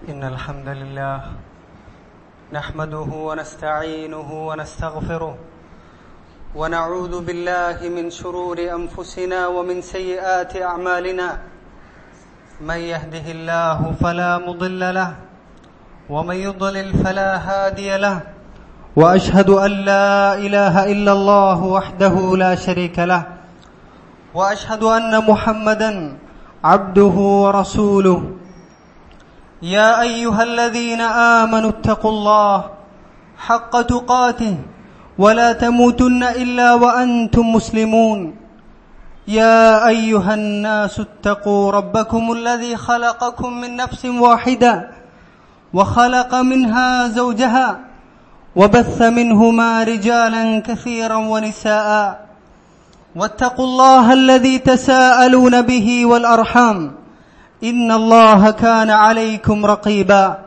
إن الحمد لله نحمده ونستعينه ونستغفره ونعوذ بالله من شرور أنفسنا ومن سيئات أعمالنا من يهده الله فلا مضل له ومن يضلل فلا هادي له وأشهد أن لا إله إلا الله وحده لا شريك له وأشهد أن محمدا عبده ورسوله يا أيها الذين آمنوا اتقوا الله حق تقاته ولا تموتن إلا وأنتم مسلمون يا أيها الناس اتقوا ربكم الذي خلقكم من نفس واحدة وخلق منها زوجها وبث منهما رجالا كثيرا ونساء واتقوا الله الذي تساءلون به والأرحام إن الله كان عليكم رقيبا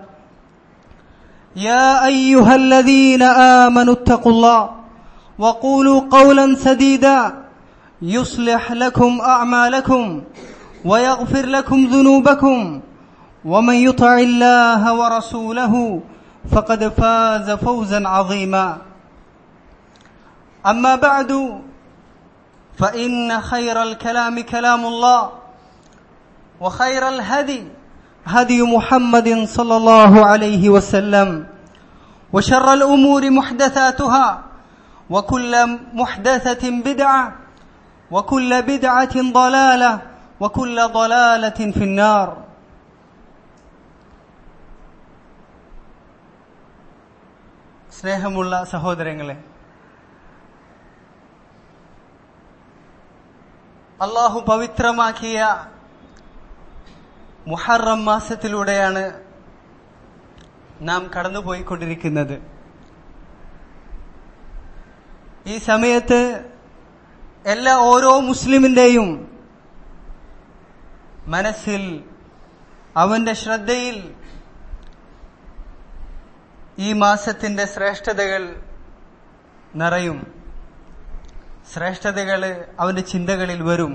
يا أيها الذين آمنوا اتقوا الله وقولوا قولا سديدا يصلح لكم أعمالكم ويغفر لكم ذنوبكم ومن يطع الله ورسوله فقد فاز فوزا عظيما أما بعد فإن خير الكلام كلام الله وخير الهدي هدي محمد صلى الله عليه وسلم وشر الأمور محدثاتها وكل محدثة بدعة وكل بدعة ضلالة وكل ضلالة في النار സ്നേഹമുള്ള സഹോദരങ്ങളെ അള്ളാഹു പവിത്രമാക്കിയ മുഹറം മാസത്തിലൂടെയാണ് നാം കടന്നുപോയിക്കൊണ്ടിരിക്കുന്നത് ഈ സമയത്ത് എല്ലാ ഓരോ മുസ്ലിമിന്റെയും മനസ്സിൽ അവന്റെ ശ്രദ്ധയിൽ ഈ മാസത്തിന്റെ ശ്രേഷ്ഠതകൾ നിറയും ശ്രേഷ്ഠതകൾ അവന്റെ ചിന്തകളിൽ വരും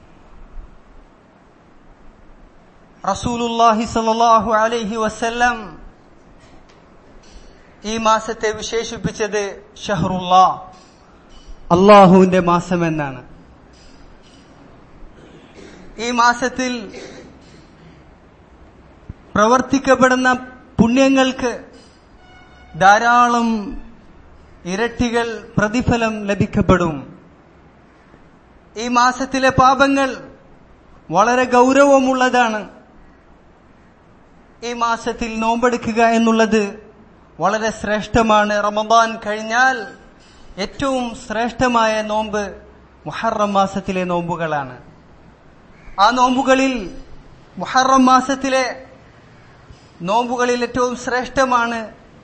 റസൂലുല്ലാഹി സല്ലാഹു അലൈഹി വസല്ലം ഈ മാസത്തെ വിശേഷിപ്പിച്ചത് ഷഹറുല്ലാ അള്ളാഹുവിന്റെ മാസം എന്നാണ് ഈ മാസത്തിൽ പ്രവർത്തിക്കപ്പെടുന്ന പുണ്യങ്ങൾക്ക് ധാരാളം ഇരട്ടികൾ പ്രതിഫലം ലഭിക്കപ്പെടും ഈ മാസത്തിലെ പാപങ്ങൾ വളരെ ഗൗരവമുള്ളതാണ് ഈ മാസത്തിൽ നോമ്പെടുക്കുക എന്നുള്ളത് വളരെ ശ്രേഷ്ഠമാണ് റമദാൻ കഴിഞ്ഞാൽ ഏറ്റവും ശ്രേഷ്ഠമായ നോമ്പ് മുഹറം മാസത്തിലെ നോമ്പുകളാണ് ആ നോമ്പുകളിൽ മുഹറം മാസത്തിലെ നോമ്പുകളിൽ ഏറ്റവും ശ്രേഷ്ഠമാണ്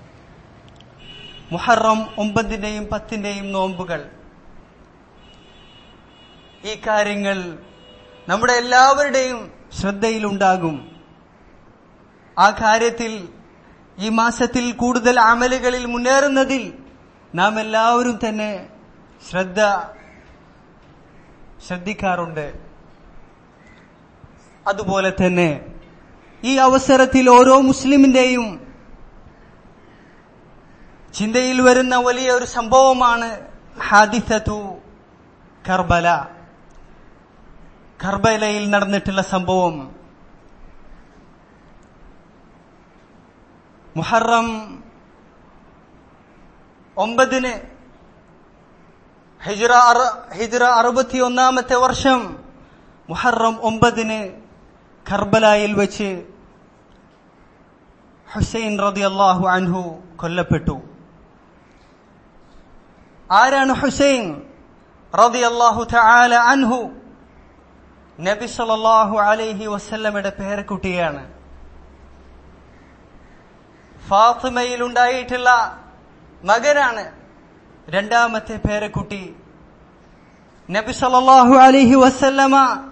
മുഹറം ഒമ്പതിന്റെയും പത്തിന്റെയും നോമ്പുകൾ ഈ കാര്യങ്ങൾ നമ്മുടെ എല്ലാവരുടെയും ശ്രദ്ധയിലുണ്ടാകും ആ കാര്യത്തിൽ ഈ മാസത്തിൽ കൂടുതൽ അമലുകളിൽ മുന്നേറുന്നതിൽ നാം എല്ലാവരും തന്നെ ശ്രദ്ധ ശ്രദ്ധിക്കാറുണ്ട് അതുപോലെ തന്നെ ഈ അവസരത്തിൽ ഓരോ മുസ്ലിമിന്റെയും ചിന്തയിൽ വരുന്ന വലിയ ഒരു സംഭവമാണ് ഹാദിസത്തു കർബല കർബലയിൽ നടന്നിട്ടുള്ള സംഭവം മുഹറം ഒമ്പതിന് ഹിജ്റ ഹിജ്റ അറുപത്തിയൊന്നാമത്തെ വർഷം മുഹറം ഒമ്പതിന് കർബലായിൽ വെച്ച് ഹുസൈൻ റതി അള്ളാഹു അൻഹു കൊല്ലപ്പെട്ടു ആരാണ് ഹുസൈൻ റതി അള്ളാഹു തആല അൻഹു നബി സല്ലല്ലാഹു അലൈഹി വസല്ലമയുടെ പേരക്കുട്ടിയാണ് ഫാത്തിമയിൽ ഉണ്ടായിട്ടുള്ള മകനാണ് രണ്ടാമത്തെ പേരക്കുട്ടി നബി സല്ലല്ലാഹു അലൈഹി വസല്ലമ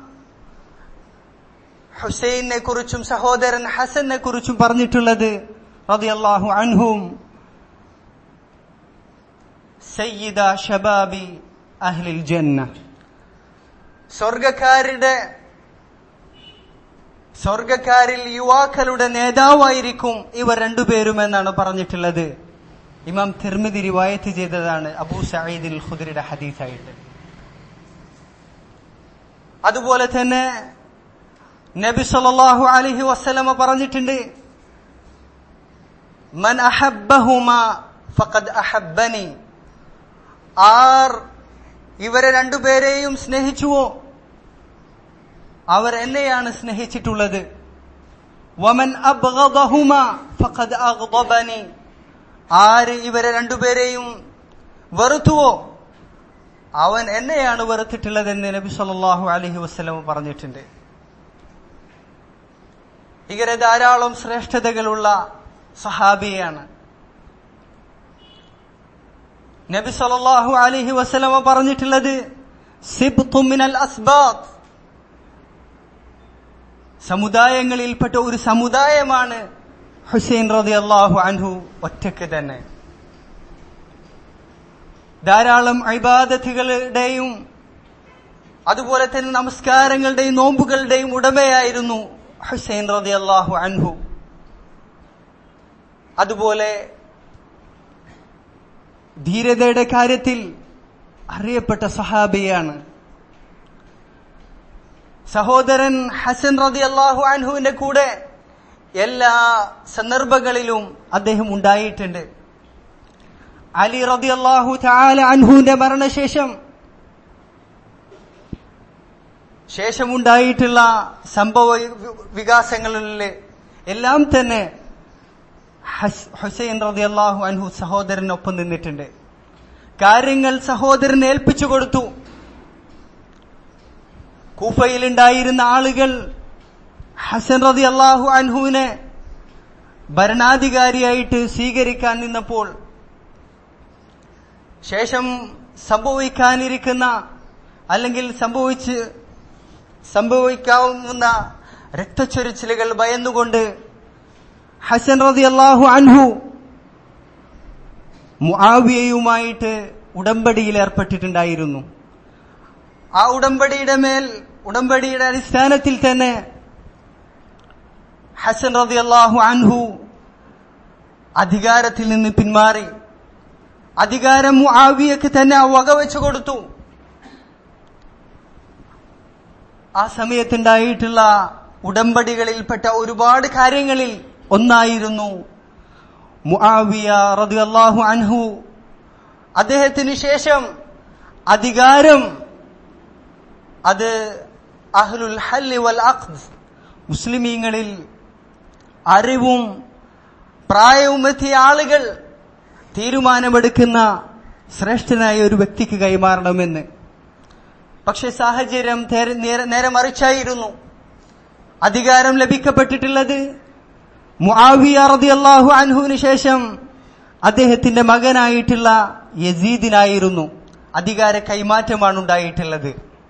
ഹുസൈനെ കുറിച്ചും സഹോദരൻ ഹസനെ കുറിച്ചും പറഞ്ഞിട്ടുള്ളത് റളിയല്ലാഹു അൻഹും സയ്യിദ ഷബാബി അഹ്ലിൽ ജന്ന സ്വർഗക്കാരുടെ സ്വർഗക്കാരിൽ യുവാക്കളുടെ നേതാവായിരിക്കും ഇവർ രണ്ടുപേരും എന്നാണ് പറഞ്ഞിട്ടുള്ളത് ഇമാം തിർമിതി റിവായത്ത് ചെയ്തതാണ് അബൂ സഈദിൽ ഖുദരിയുടെ ഹദീസായിട്ട് അതുപോലെ തന്നെ നബി സല്ലല്ലാഹു അലൈഹി വസല്ലമ പറഞ്ഞിട്ടുണ്ട് മൻ അഹബ്ബഹുമ ഫഖദ് അഹബ്ബനി ആർ ഇവരെ രണ്ടുപേരെയും സ്നേഹിച്ചുവോ അവർ എന്നെയാണ് സ്നേഹിച്ചിട്ടുള്ളത് വമൻ അബ്ഗദഹുമ ഫഖദ് അഗ്ദബനി ആര് ഇവരെ രണ്ടുപേരെയും വെറുത്തുവോ അവൻ എന്നെയാണ് വെറുത്തിട്ടുള്ളതെന്ന് നബി സല്ലല്ലാഹു അലൈഹി വസല്ലം പറഞ്ഞിട്ടുണ്ട് ഇങ്ങനെ ധാരാളം ശ്രേഷ്ഠതകളുള്ള സഹാബിയാണ് നബി സല്ലല്ലാഹു അലൈഹി വസല്ലമ പറഞ്ഞിട്ടുള്ളത് സിബ്തു മിനൽ അസ്ബാത്ത് സമുദായങ്ങളിൽപ്പെട്ട ഒരു സമുദായമാണ് ഹുസൈൻ റളിയല്ലാഹു അൻഹു ഒറ്റയ്ക്ക് തന്നെ ധാരാളം ഇബാദത്തുകളുടെയും അതുപോലെ തന്നെ നമസ്കാരങ്ങളുടെയും നോമ്പുകളുടെയും ഉടമയായിരുന്നു ഹുസൈൻ റളിയല്ലാഹു അൻഹു അതുപോലെ ധീരതയുടെ കാര്യത്തിൽ അറിയപ്പെട്ട സഹാബിയാണ് സഹോദരൻ ഹസൻ റതി അള്ളാഹു അൻഹുവിന്റെ കൂടെ എല്ലാ സന്ദർഭങ്ങളിലും അദ്ദേഹം ഉണ്ടായിട്ടുണ്ട് അലി റതി അള്ളാഹു താല അൻഹുവിന്റെ മരണശേഷം ശേഷമുണ്ടായിട്ടുള്ള സംഭവ വികാസങ്ങളിൽ എല്ലാം തന്നെ ഹുസൈൻ റതി അള്ളാഹു അൻഹു സഹോദരനൊപ്പം നിന്നിട്ടുണ്ട് കാര്യങ്ങൾ സഹോദരൻ ഏൽപ്പിച്ചു കൊടുത്തു കൂഫയിലുണ്ടായിരുന്ന ആളുകൾ ഹസൻ റതി അള്ളാഹു അൻഹുവിനെ ഭരണാധികാരിയായിട്ട് സ്വീകരിക്കാൻ നിന്നപ്പോൾ ശേഷം സംഭവിക്കാനിരിക്കുന്ന അല്ലെങ്കിൽ സംഭവിച്ച് സംഭവിക്കാവുന്ന രക്തച്ചൊരിച്ചിലുകൾ ഭയന്നുകൊണ്ട് ഹസൻ റതി അള്ളാഹു അൻഹു മുആവിയയുമായിട്ട് ഉടമ്പടിയിൽ ഏർപ്പെട്ടിട്ടുണ്ടായിരുന്നു ആ ഉടമ്പടിയുടെ മേൽ ഉടമ്പടിയുടെ അടിസ്ഥാനത്തിൽ തന്നെ ഹസൻ റതി അള്ളാഹു അൻഹു അധികാരത്തിൽ നിന്ന് പിന്മാറി അധികാരം മുആവിയക്ക് തന്നെ വകവെച്ചു കൊടുത്തു ആ സമയത്തുണ്ടായിട്ടുള്ള ഉടമ്പടികളിൽപ്പെട്ട ഒരുപാട് കാര്യങ്ങളിൽ ഒന്നായിരുന്നു മുആവിയ റളിയല്ലാഹു അൻഹു അദ്ദേഹത്തിന് ശേഷം അധികാരം അത് അഹ്ലുൽ ഹല്ലി വൽ അഖ്ദ് മുസ്ലിമീങ്ങളിൽ അറിവും പ്രായവും എത്തിയ ആളുകൾ തീരുമാനമെടുക്കുന്ന ശ്രേഷ്ഠനായ ഒരു വ്യക്തിക്ക് കൈമാറണമെന്ന് പക്ഷെ സാഹചര്യം നേരെ മറിച്ചായിരുന്നു അധികാരം ലഭിക്കപ്പെട്ടിട്ടുള്ളത് മുആവിയ റളിയല്ലാഹു അൻഹുവിന് ശേഷം അദ്ദേഹത്തിന്റെ മകനായിട്ടുള്ള യസീദിനായിരുന്നു അധികാര കൈമാറ്റമാണ് ഉണ്ടായിട്ടുള്ളത്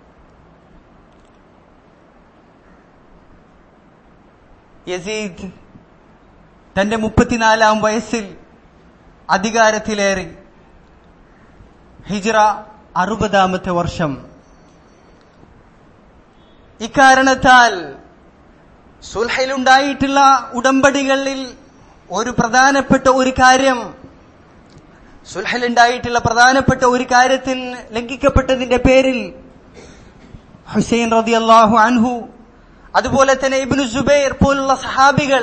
യസീദ് തന്റെ മുപ്പത്തിനാലാം വയസ്സിൽ അധികാരത്തിലേറി ഹിജ്റ അറുപതാമത്തെ വർഷം ഇക്കാരണത്താൽ സുൽഹയിലുണ്ടായിട്ടുള്ള ഉടമ്പടികളിൽ ഒരു പ്രധാനപ്പെട്ട ഒരു കാര്യം സുൽഹയിലുണ്ടായിട്ടുള്ള പ്രധാനപ്പെട്ട ഒരു കാര്യത്തിൽ ലംഘിക്കപ്പെട്ടതിന്റെ പേരിൽ ഹുസൈൻ റതി അള്ളാഹു അൻഹു അതുപോലെ തന്നെ ഇബ്നു ജുബൈർ പോലുള്ള സഹാബികൾ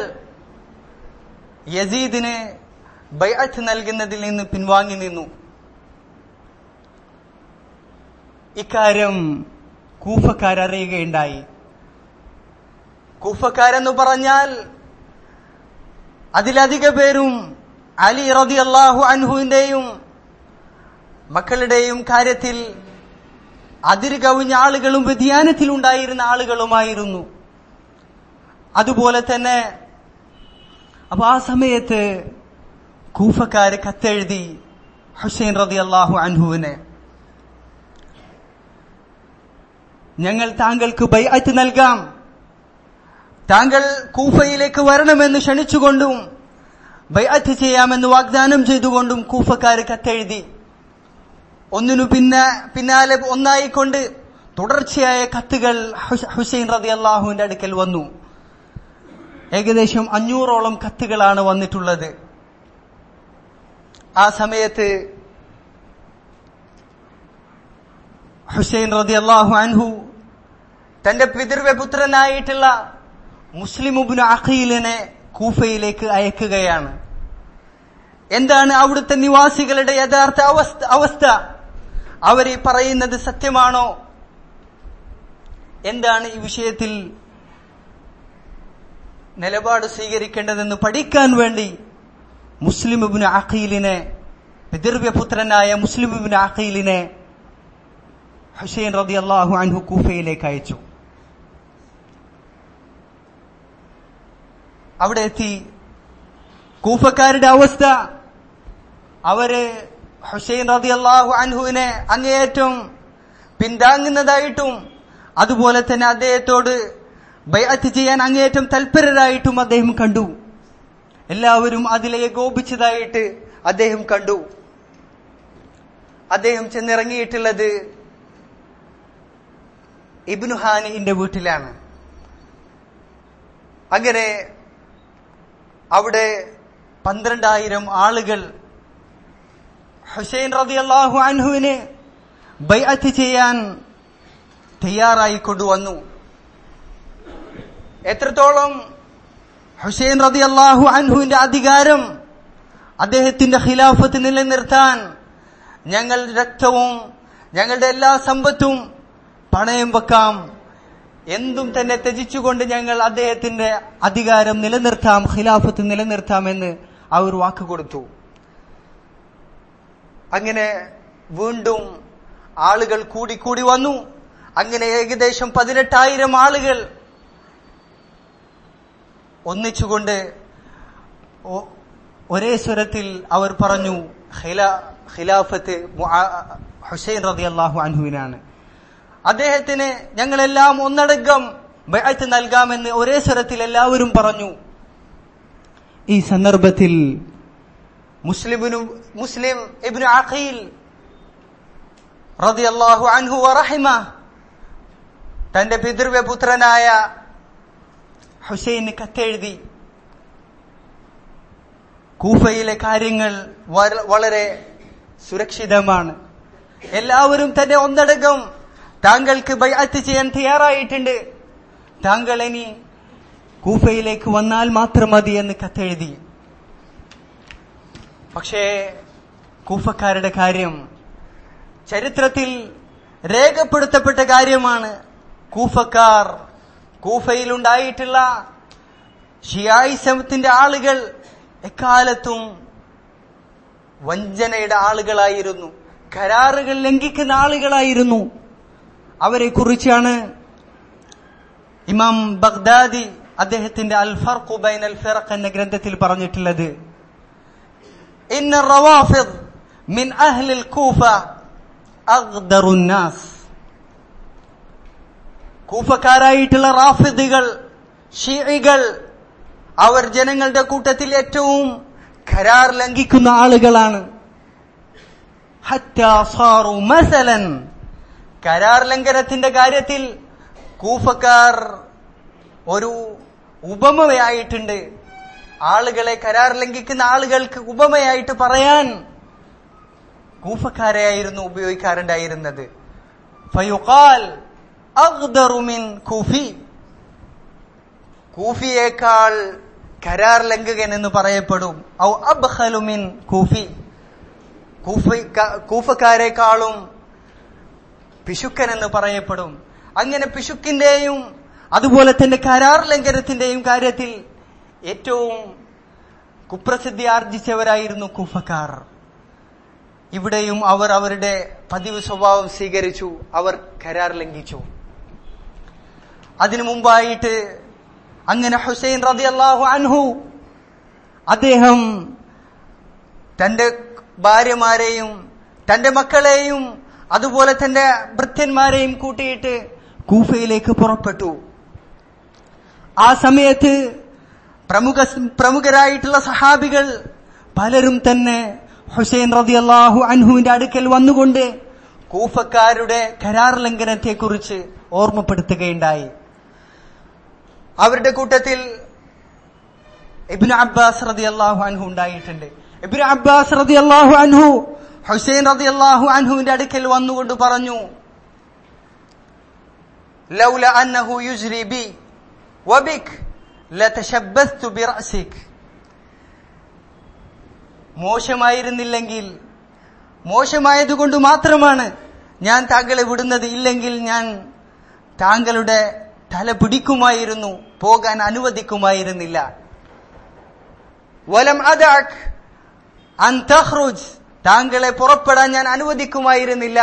യസീദിന് ബൈഅത്ത് നൽകുന്നതിൽ നിന്ന് പിൻവാങ്ങി നിന്നു ഇക്കാര്യം കൂഫക്കാരറിയുകയുണ്ടായി കൂഫക്കാരെന്ന് പറഞ്ഞാൽ അതിലധിക പേരും അലി റതി അള്ളാഹു അൻഹുവിന്റെയും മക്കളുടെയും കാര്യത്തിൽ അതിര് കവിഞ്ഞ ആളുകളും വ്യതിയാനത്തിൽ ഉണ്ടായിരുന്ന ആളുകളുമായിരുന്നു അതുപോലെ തന്നെ അപ്പൊ ആ സമയത്ത് കൂഫക്കാര് കത്തെഴുതി ഹുസൈൻ റതി അള്ളാഹു അൻഹുവിനെ ഞങ്ങൾ താങ്കൾക്ക് ബൈഅത്ത് നൽകാം താങ്കൾ കൂഫയിലേക്ക് വരണമെന്ന് ക്ഷണിച്ചുകൊണ്ടും ബൈഅത്ത് ചെയ്യാമെന്ന് വാഗ്ദാനം ചെയ്തുകൊണ്ടും കൂഫക്കാര് കത്തെഴുതി ഒന്നിനു പിന്നെ പിന്നാലെ ഒന്നായിക്കൊണ്ട് തുടർച്ചയായ കത്തുകൾ ഹുസൈൻ റതി അള്ളാഹുവിന്റെ അടുക്കൽ വന്നു ഏകദേശം അഞ്ഞൂറോളം കത്തുകളാണ് വന്നിട്ടുള്ളത് ആ സമയത്ത് ഹുസൈൻ റതി അള്ളാഹു അൻഹു തന്റെ പിതൃവ്യപുത്രനായിട്ടുള്ള മുസ്ലിമുബിന് അഖീലിനെ കൂഫയിലേക്ക് അയക്കുകയാണ് എന്താണ് അവിടുത്തെ നിവാസികളുടെ യഥാർത്ഥ അവസ്ഥ അവസ്ഥ അവർ ഈ പറയുന്നത് സത്യമാണോ എന്താണ് ഈ വിഷയത്തിൽ നിലപാട് സ്വീകരിക്കേണ്ടതെന്ന് പഠിക്കാൻ വേണ്ടി മുസ്ലിമുബിന് അഖീലിനെ പിതൃവ്യപുത്രനായ മുസ്ലിമുബിന് അഖീലിനെ ഹുസൈൻ റതി അള്ളാഹു അൻഹു കൂഫയിലേക്ക് അയച്ചു അവിടെ എത്തി കൂഫക്കാരുടെ അവസ്ഥ അവര് ഹുസൈൻ റതി അള്ളാഹു അൻഹുവിനെ അങ്ങേയറ്റം പിന്താങ്ങുന്നതായിട്ടും അതുപോലെ തന്നെ അദ്ദേഹത്തോട് ബൈഅത്ത് ചെയ്യാൻ അങ്ങേയറ്റം തൽപരരായിട്ടും അദ്ദേഹം കണ്ടു എല്ലാവരും അതിലെ ഏകോപിച്ചതായിട്ട് അദ്ദേഹം കണ്ടു അദ്ദേഹം ചെന്നിറങ്ങിയിട്ടുള്ളത് ഇബ്നു ഹാനിന്റെ വീട്ടിലാണ് അങ്ങനെ അവിടെ പന്ത്രണ്ടായിരം ആളുകൾ ഹുസൈൻ റതിയല്ലാഹു അൻഹുവിന് ബൈഅത്ത് ചെയ്യാൻ തയ്യാറായി കൊണ്ടുവന്നു എത്രത്തോളം ഹുസൈൻ റതി അള്ളാഹു അൻഹുവിന്റെ അധികാരം അദ്ദേഹത്തിന്റെ ഖിലാഫത്ത് നിലനിർത്താൻ ഞങ്ങൾ രക്തവും ഞങ്ങളുടെ എല്ലാ സമ്പത്തും പണയം വെക്കാം എന്തും തന്നെ ത്യജിച്ചുകൊണ്ട് ഞങ്ങൾ അദ്ദേഹത്തിന്റെ അധികാരം നിലനിർത്താം ഖിലാഫത്ത് നിലനിർത്താമെന്ന് അവർ വാക്ക് കൊടുത്തു അങ്ങനെ വീണ്ടും ആളുകൾ കൂടി കൂടി വന്നു അങ്ങനെ ഏകദേശം പതിനെട്ടായിരം ആളുകൾ ഒന്നിച്ചുകൊണ്ട് ഒ- ഒരേ സ്വരത്തിൽ അവർ പറഞ്ഞു ഖിലാ- ഖിലാഫത്ത് മുആ- ഹുസൈൻ റതി അള്ളാഹു അൻഹുവിനാണ് അദ്ദേഹത്തിന് ഞങ്ങളെല്ലാം ഒന്നടങ്കം ബൈഅത്ത് നൽകാമെന്ന് ഒരേ സ്വരത്തിൽ എല്ലാവരും പറഞ്ഞു ഈ സന്ദർഭത്തിൽ മുസ്ലിമിനു മുസ്ലിം ഇബ്നു അഖീൽ റളിയല്ലാഹു അൻഹു വറഹിമ തന്റെ പിതൃവ്യപുത്രനായ ഹുസൈന് കത്തെഴുതി കൂഫയിലെ കാര്യങ്ങൾ വര- വളരെ സുരക്ഷിതമാണ് എല്ലാവരും തന്നെ ഒന്നടങ്കം താങ്കൾക്ക് ബൈഅത്ത് ചെയ്യാൻ തയ്യാറായിട്ടുണ്ട് താങ്കൾ ഇനി കൂഫയിലേക്ക് വന്നാൽ മാത്രം മതി എന്ന് കത്തെഴുതി പക്ഷേ കൂഫക്കാരുടെ കാര്യം ചരിത്രത്തിൽ രേഖപ്പെടുത്തപ്പെട്ട കാര്യമാണ് കൂഫക്കാർ കൂഫയിലുണ്ടായിട്ടുള്ള ഷിയായിസമത്തിന്റെ ആളുകൾ എക്കാലത്തും വഞ്ചനയുടെ ആളുകളായിരുന്നു കരാറുകൾ ലംഘിക്കുന്ന ആളുകളായിരുന്നു അവരെ കുറിച്ചാണ് ഇമാം ബഗ്ദാദി അദ്ദേഹത്തിന്റെ അൽ ഫർഖു ബൈൻ അൽ ഫിറഖ് എന്ന ഗ്രന്ഥത്തിൽ പറഞ്ഞിട്ടുള്ളത് ഇന്ന റവാഫിദ് മിൻ അഹ്ലിൽ കൂഫ അഗ്ദറു നാസ് കൂഫക്കാരായിട്ടുള്ള റാഫിദുകൾ ഷീഇകൾ അവർ ജനങ്ങളുടെ കൂട്ടത്തിൽ ഏറ്റവും കരാർ ലംഘിക്കുന്ന ആളുകളാണ് ഹറ്റാ സാറു മസലൻ കരാർ ലംഘനത്തിന്റെ കാര്യത്തിൽ കൂഫക്കാർ ഒരു ഉപമയായിട്ടുണ്ട് ആളുകളെ കരാർ ലംഘിക്കുന്ന ആളുകൾക്ക് ഉപമയായിട്ട് പറയാൻ കൂഫക്കാരെയായിരുന്നു ഉപയോഗിക്കാറുണ്ടായിരുന്നത് ഫയുഖാൽ അഗ്ദറു മിൻ കൂഫി കൂഫിയേക്കാൾ കരാർ ലംഘകൻ എന്ന് പറയപ്പെടും ഔ അബ്ഖലു മിൻ കൂഫി കൂഫി ക- കൂഫക്കാരെക്കാളും പിശുക്കൻ എന്ന് പറയപ്പെടും അങ്ങനെ പിശുക്കിന്റെയും അതുപോലെ തന്നെ കരാർ ലംഘനത്തിന്റെയും കാര്യത്തിൽ ഏറ്റവും കുപ്രസിദ്ധി ആർജിച്ചവരായിരുന്നു കൂഫക്കാർ ഇവിടെയും അവർ അവരുടെ പതിവ് സ്വഭാവം സ്വീകരിച്ചു അവർ കരാർ ലംഘിച്ചു അതിനു മുമ്പായിട്ട് അങ്ങനെ ഹുസൈൻ റളിയല്ലാഹു അൻഹു അദ്ദേഹം തന്റെ ഭാര്യമാരെയും തന്റെ മക്കളെയും അതുപോലെ തന്റെ ഭൃത്യന്മാരെയും കൂട്ടിയിട്ട് കൂഫയിലേക്ക് പുറപ്പെട്ടു ആ സമയത്ത് പ്രമുഖ പ്രമുഖരായിട്ടുള്ള സഹാബികൾ പലരും തന്നെ ഹുസൈൻ റളിയല്ലാഹു അൻഹുവിന്റെ അടുക്കൽ വന്നുകൊണ്ട് കൂഫക്കാരുടെ കരാർ ലംഘനത്തെക്കുറിച്ച് ഓർമ്മപ്പെടുത്തുകയുണ്ടായി അവരുടെ കൂട്ടത്തിൽ ഇബ്നു അബ്ബാസ് റളിയല്ലാഹു അൻഹു ഉണ്ടായിട്ടുണ്ട് ഇബ്നു അബ്ബാസ് റളിയല്ലാഹു അൻഹു ഹുസൈൻ റളിയല്ലാഹു അൻഹുവിന്റെ അടുക്കൽ വന്നുകൊണ്ട് പറഞ്ഞു ലൗല അന്നഹു യുജ്രി ബി വബിക് ലതശബ്ബസ്തു ബിറഅസിക് മോശമായിരുന്നില്ലെങ്കിൽ മോശമായതുകൊണ്ട് മാത്രമാണ് ഞാൻ താങ്കളെ വിടുന്നത് ഇല്ലെങ്കിൽ ഞാൻ താങ്കളുടെ തല പിടിക്കുമായിരുന്നു പോകാൻ അനുവദിക്കുമായിരുന്നില്ല വലം അദാക് അൻ തഖ്റുജ് താങ്കളെ പുറപ്പെടാൻ ഞാൻ അനുവദിക്കുമായിരുന്നില്ല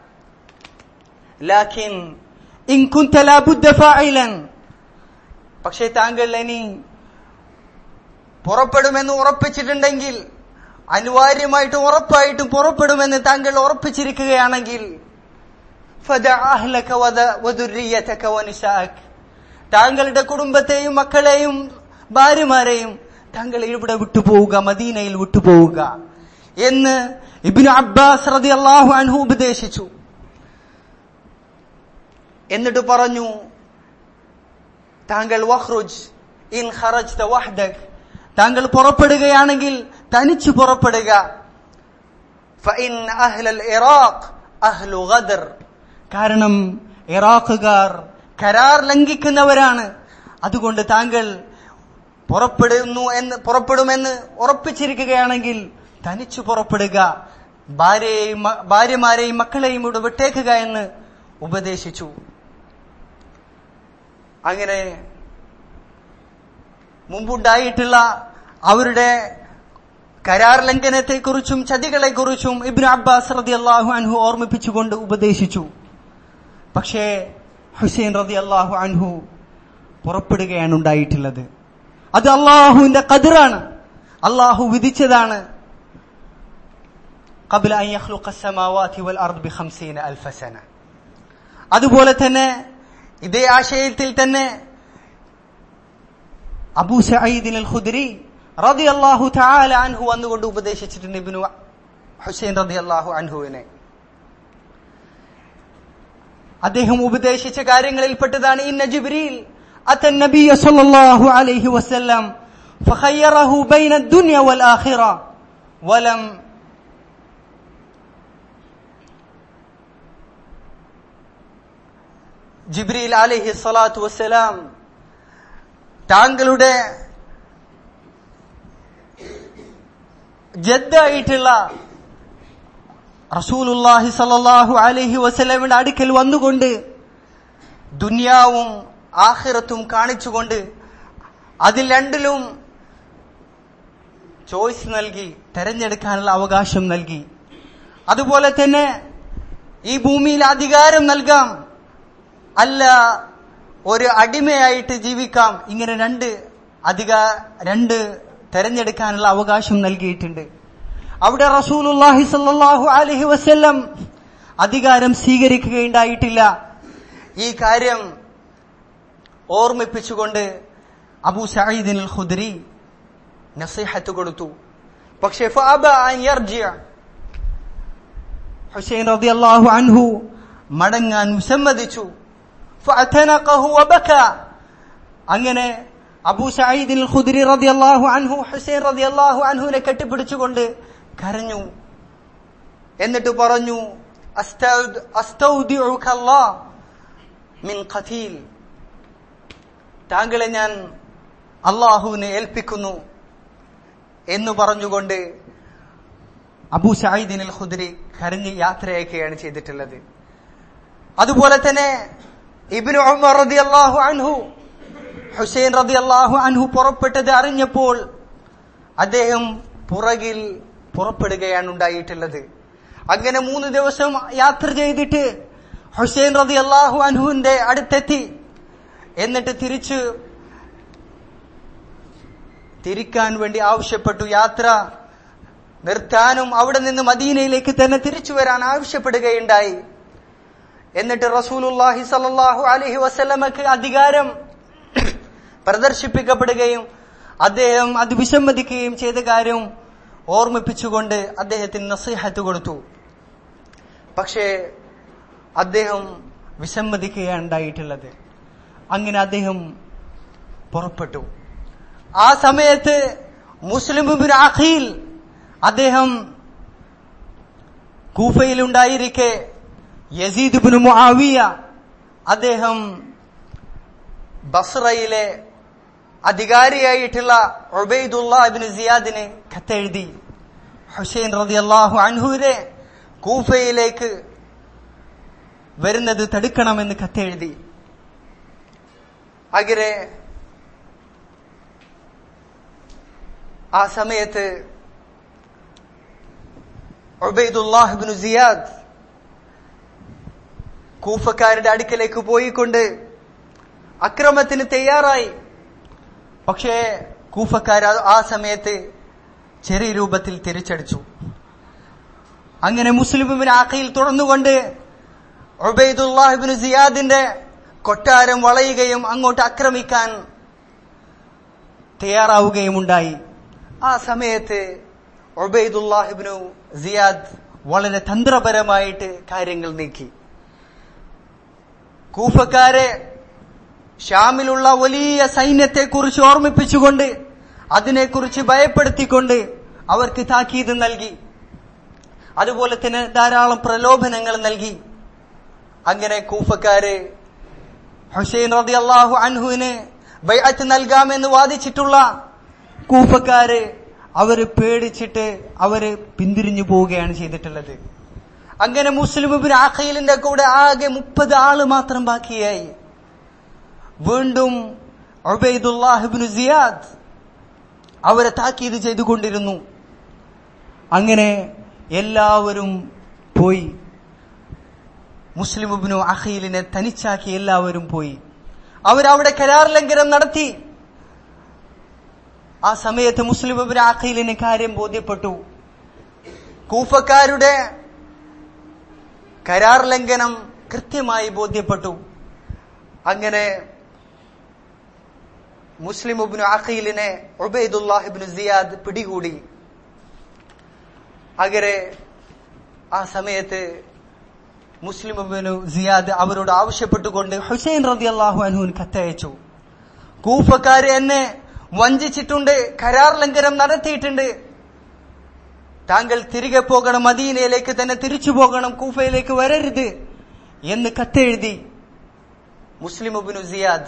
ലാക്കിൻ ഇൻ കുന്ത ലാ ബുദ്ദ ഫാഇലൻ പക്ഷേ താങ്കൾ ഇനി പുറപ്പെടുമെന്ന് ഉറപ്പിച്ചിട്ടുണ്ടെങ്കിൽ അനിവാര്യമായിട്ടും ഉറപ്പായിട്ടും പുറപ്പെടുമെന്ന് താങ്കൾ ഉറപ്പിച്ചിരിക്കുകയാണെങ്കിൽ ഫദഅ അഹ്ലക വദ- വദുർരിയതക വനിസാഅക. താങ്കളുടെ കുടുംബത്തെയും മക്കളെയും ഭാര്യമാരെയും താങ്കൾ ഇവിടെ വിട്ടുപോവുക മദീനയിൽ വിട്ടുപോവുക എന്ന് ഇബ്നു അബ്ബാസ് റളിയല്ലാഹു അൻഹു ഉപദേശിച്ചു എന്നിട്ട് പറഞ്ഞു താങ്കൾ വഖ്റുജ് ഇൻ ഖറജ്ത വഹ്ദക് താങ്കൾ പുറപ്പെടുകയാണെങ്കിൽ തനിച്ചു പുറപ്പെടുക ഫഇൻ അഹ്ലൽ ഇറാഖ് അഹ്ലു ഗദർ കാരണം ഇറാഖുകാർ കരാർ ലംഘിക്കുന്നവരാണ് അതുകൊണ്ട് താങ്കൾ പുറപ്പെടുന്നു എന്ന് പുറപ്പെടുമെന്ന് ഉറപ്പിച്ചിരിക്കുകയാണെങ്കിൽ തനിച്ചു പുറപ്പെടുക ഭാര്യയെയും മ- ഭാര്യമാരെയും മക്കളെയും ഇവിടെ വിട്ടേക്കുക എന്ന് ഉപദേശിച്ചു അങ്ങനെ മുമ്പുണ്ടായിട്ടുള്ള അവരുടെ കരാർ ലംഘനത്തെക്കുറിച്ചും ചതികളെക്കുറിച്ചും ഇബ്നു അബ്ബാസ് റതി അള്ളാഹു അൻഹു ഓർമ്മിപ്പിച്ചുകൊണ്ട് ഉപദേശിച്ചു പക്ഷേ ഹുസൈൻ റതി അള്ളാഹു അൻഹു പുറപ്പെടുകയാണ് ഉണ്ടായിട്ടുള്ളത് അത് അള്ളാഹുവിന്റെ കതിറാണ് അള്ളാഹു വിധിച്ചതാണ് قبل أن يخلق السماوات والأرض بخمسين ألف سنة അതുപോലെ തന്നെ ഇതേ ആശയത്തിൽ തന്നെ അബൂ സഈദിൻ അൽ ഖുദ്രി റളിയല്ലാഹു തആല അൻഹു വന്നുകൊണ്ട് ഉപദേശിച്ചിട്ടുണ്ട് ഇബ്നു ഹുസൈൻ റളിയല്ലാഹു അൻഹുവിനെ അദ്ദേഹം ഉപദേശിച്ച കാര്യങ്ങളിൽപ്പെട്ടതാണ് ഇന്ന ജിബ്രീൽ أتى النبي صلى الله عليه وسلم فخيره بين الدنيا والآخرة ولم ജിബ്രീൽ അലൈഹി സ്വലാത്തു വസ്സലാം താങ്കളുടെ ജദ്ദായിട്ടുള്ള റസൂലുല്ലാഹി സല്ലല്ലാഹു അലൈഹി വസല്ലമയുടെ അടുക്കൽ വന്നുകൊണ്ട് ദുനിയാവും ആഖിറത്തും കാണിച്ചുകൊണ്ട് അതിൽ രണ്ടിലും ചോയ്സ് നൽകി തെരഞ്ഞെടുക്കാനുള്ള അവകാശം നൽകി അതുപോലെ തന്നെ ഈ ഭൂമിയിൽ അധികാരം നൽകാം അല്ല ഒരു അടിമയായിട്ട് ജീവിക്കാം ഇങ്ങനെ രണ്ട് അധിക രണ്ട് തെരഞ്ഞെടുക്കാനുള്ള അവകാശം നൽകിയിട്ടുണ്ട് അവിടെ റസൂലുല്ലാഹി സല്ലല്ലാഹു അലൈഹി വസല്ലം അധികാരം സ്വീകരിക്കുകയുണ്ടായിട്ടില്ല ഈ കാര്യം ഓർമ്മിപ്പിച്ചുകൊണ്ട് അബൂ സഈദിൻ അൽ ഖുദ്രി നസീഹത്ത് കൊടുത്തു പക്ഷേ ഫഅബ അൻ യർജിഅ ഹുസൈൻ റളിയല്ലാഹു അൻഹു മടങ്ങാൻ വിസമ്മതിച്ചു ഫഅതനഖഹു വബക അങ്ങനെ അബൂ സഈദിൻ അൽ ഖുദ്രി റളിയല്ലാഹു അൻഹു ഹുസൈൻ റളിയല്ലാഹു അൻഹുവിനെ കെട്ടിപ്പിടിച്ചുകൊണ്ട് കരഞ്ഞു എന്നിട്ട് പറഞ്ഞു അസ്തൗദ് അസ്തൗദിഉക അല്ലാഹ് മിൻ ഖതീൽ താങ്കളെ ഞാൻ അള്ളാഹുവിനെ ഏൽപ്പിക്കുന്നു എന്ന് പറഞ്ഞുകൊണ്ട് അബൂ സഈദിൻ അൽ ഖുദ്രി കരഞ്ഞ് യാത്രയാക്കുകയാണ് ചെയ്തിട്ടുള്ളത് അതുപോലെ തന്നെ ഇബ്നു ഉമർ റളിയല്ലാഹു അൻഹു ഹുസൈൻ റളിയല്ലാഹു അൻഹു പുറപ്പെട്ടത് അറിഞ്ഞപ്പോൾ അദ്ദേഹം പുറകിൽ പുറപ്പെടുകയാണ് ഉണ്ടായിട്ടുള്ളത് അങ്ങനെ മൂന്ന് ദിവസം യാത്ര ചെയ്തിട്ട് ഹുസൈൻ റളിയല്ലാഹു അൻഹുവിന്റെ അടുത്തെത്തി എന്നിട്ട് തിരിച്ച് തിരിക്കാൻ വേണ്ടി ആവശ്യപ്പെട്ടു യാത്ര നിർത്താനും അവിടെ നിന്ന് മദീനയിലേക്ക് തന്നെ തിരിച്ചു വരാൻ ആവശ്യപ്പെടുകയുണ്ടായി എന്നിട്ട് റസൂലുല്ലാഹി സല്ലല്ലാഹു അലൈഹി വസല്ലമക്ക് അധികാരം പ്രദർശിപ്പിക്കപ്പെടുകയും അദ്ദേഹം അത് വിസമ്മതിക്കുകയും ചെയ്ത കാര്യം ഓർമ്മിപ്പിച്ചുകൊണ്ട് അദ്ദേഹത്തിന് നസീഹത്ത് കൊടുത്തു പക്ഷേ അദ്ദേഹം വിസമ്മതിക്കുകയാണ് ഉണ്ടായിട്ടുള്ളത് അങ്ങനെ അദ്ദേഹം പുറപ്പെട്ടു ആ സമയത്ത് മുസ്ലിം ഇബ്നു അഖീൽ അദ്ദേഹം കൂഫയിലുണ്ടായിരിക്കെ യസീദ് ഇബ്നു മുആവിയ അദ്ദേഹം ബസ്രയിലെ അധികാരിയായിട്ടുള്ള ഉബൈദുള്ള ഇബ്നു സിയാദിന് കത്തെഴുതി ഹുസൈൻ റളിയല്ലാഹു അൻഹുവിനെ കൂഫയിലേക്ക് വരുന്നത് തടുക്കണമെന്ന് കത്തെഴുതി അങ്ങനെ ആ സമയത്ത് ഉബൈദുല്ലാഹിബ്നു സിയാദ് കൂഫക്കാരുടെ അടുക്കലേക്ക് പോയിക്കൊണ്ട് അക്രമത്തിന് തയ്യാറായി പക്ഷേ കൂഫക്കാർ ആ- ആ സമയത്ത് ചെറിയ രൂപത്തിൽ തിരിച്ചടിച്ചു അങ്ങനെ മുസ്ലിമിന് ആക്കയിൽ തുറന്നുകൊണ്ട് ഉബൈദുല്ലാഹിബിന് സിയാദിന്റെ കൊട്ടാരം വളയുകയും അങ്ങോട്ട് ആക്രമിക്കാൻ തയ്യാറാവുകയും ഉണ്ടായി ആ സമയത്ത് ഉബൈദുല്ലാഹിബിനു സിയാദ് വളരെ തന്ത്രപരമായിട്ട് കാര്യങ്ങൾ നീക്കി കൂഫക്കാരെ ഷാമിലുള്ള വലിയ സൈന്യത്തെക്കുറിച്ച് ഓർമ്മിപ്പിച്ചുകൊണ്ട് അതിനെക്കുറിച്ച് ഭയപ്പെടുത്തിക്കൊണ്ട് അവർക്ക് താക്കീത് നൽകി അതുപോലെ തന്നെ ധാരാളം പ്രലോഭനങ്ങൾ നൽകി അങ്ങനെ കൂഫക്കാര് ഹുസൈൻ റതി അള്ളാഹു അൻഹുവിന് ബൈഅത്ത് നൽകാമെന്ന് വാദിച്ചിട്ടുള്ള കൂഫക്കാര് അവര് പേടിച്ചിട്ട് അവര് പിന്തിരിഞ്ഞു പോവുകയാണ് ചെയ്തിട്ടുള്ളത് അങ്ങനെ മുസ്ലിം ഇബ്നു അഖീലിന്റെ കൂടെ ആകെ മുപ്പത് ആള് മാത്രം ബാക്കിയായി വീണ്ടും ഉബൈദുല്ലാഹിബ്നു സിയാദ് അവരെ താക്കീത് ചെയ്തുകൊണ്ടിരുന്നു അങ്ങനെ എല്ലാവരും പോയി മുസ്ലിം ഇബ്നു അഖീലിനെ തനിച്ചാക്കി എല്ലാവരും പോയി അവരവിടെ കരാർ ലംഘനം നടത്തി ആ സമയത്ത് മുസ്ലിം ഇബ്നു അഖീലിന് കാര്യം ബോധ്യപ്പെട്ടു കൂഫക്കാരുടെ കരാർ ലംഘനം കൃത്യമായി ബോധ്യപ്പെട്ടു അങ്ങനെ മുസ്ലിം ഇബ്നു അഖീലിനെ ഉബൈദുല്ലാഹിബ്നു സിയാദ് പിടികൂടി അങ്ങനെ ആ സമയത്ത് മുസ്ലിം ഇബ്നു സിയാദ് അവരോട് ആവശ്യപ്പെട്ടുകൊണ്ട് ഹുസൈൻ റതി അള്ളാഹു അനുവിന് കത്തയച്ചു കൂഫക്കാര് എന്നെ വഞ്ചിച്ചിട്ടുണ്ട് കരാർ ലംഘനം നടത്തിയിട്ടുണ്ട് താങ്കൾ തിരികെ പോകണം മദീനയിലേക്ക് തന്നെ തിരിച്ചു പോകണം കൂഫയിലേക്ക് വരരുത് എന്ന് കത്തെഴുതി മുസ്ലിം ഇബ്നു സിയാദ്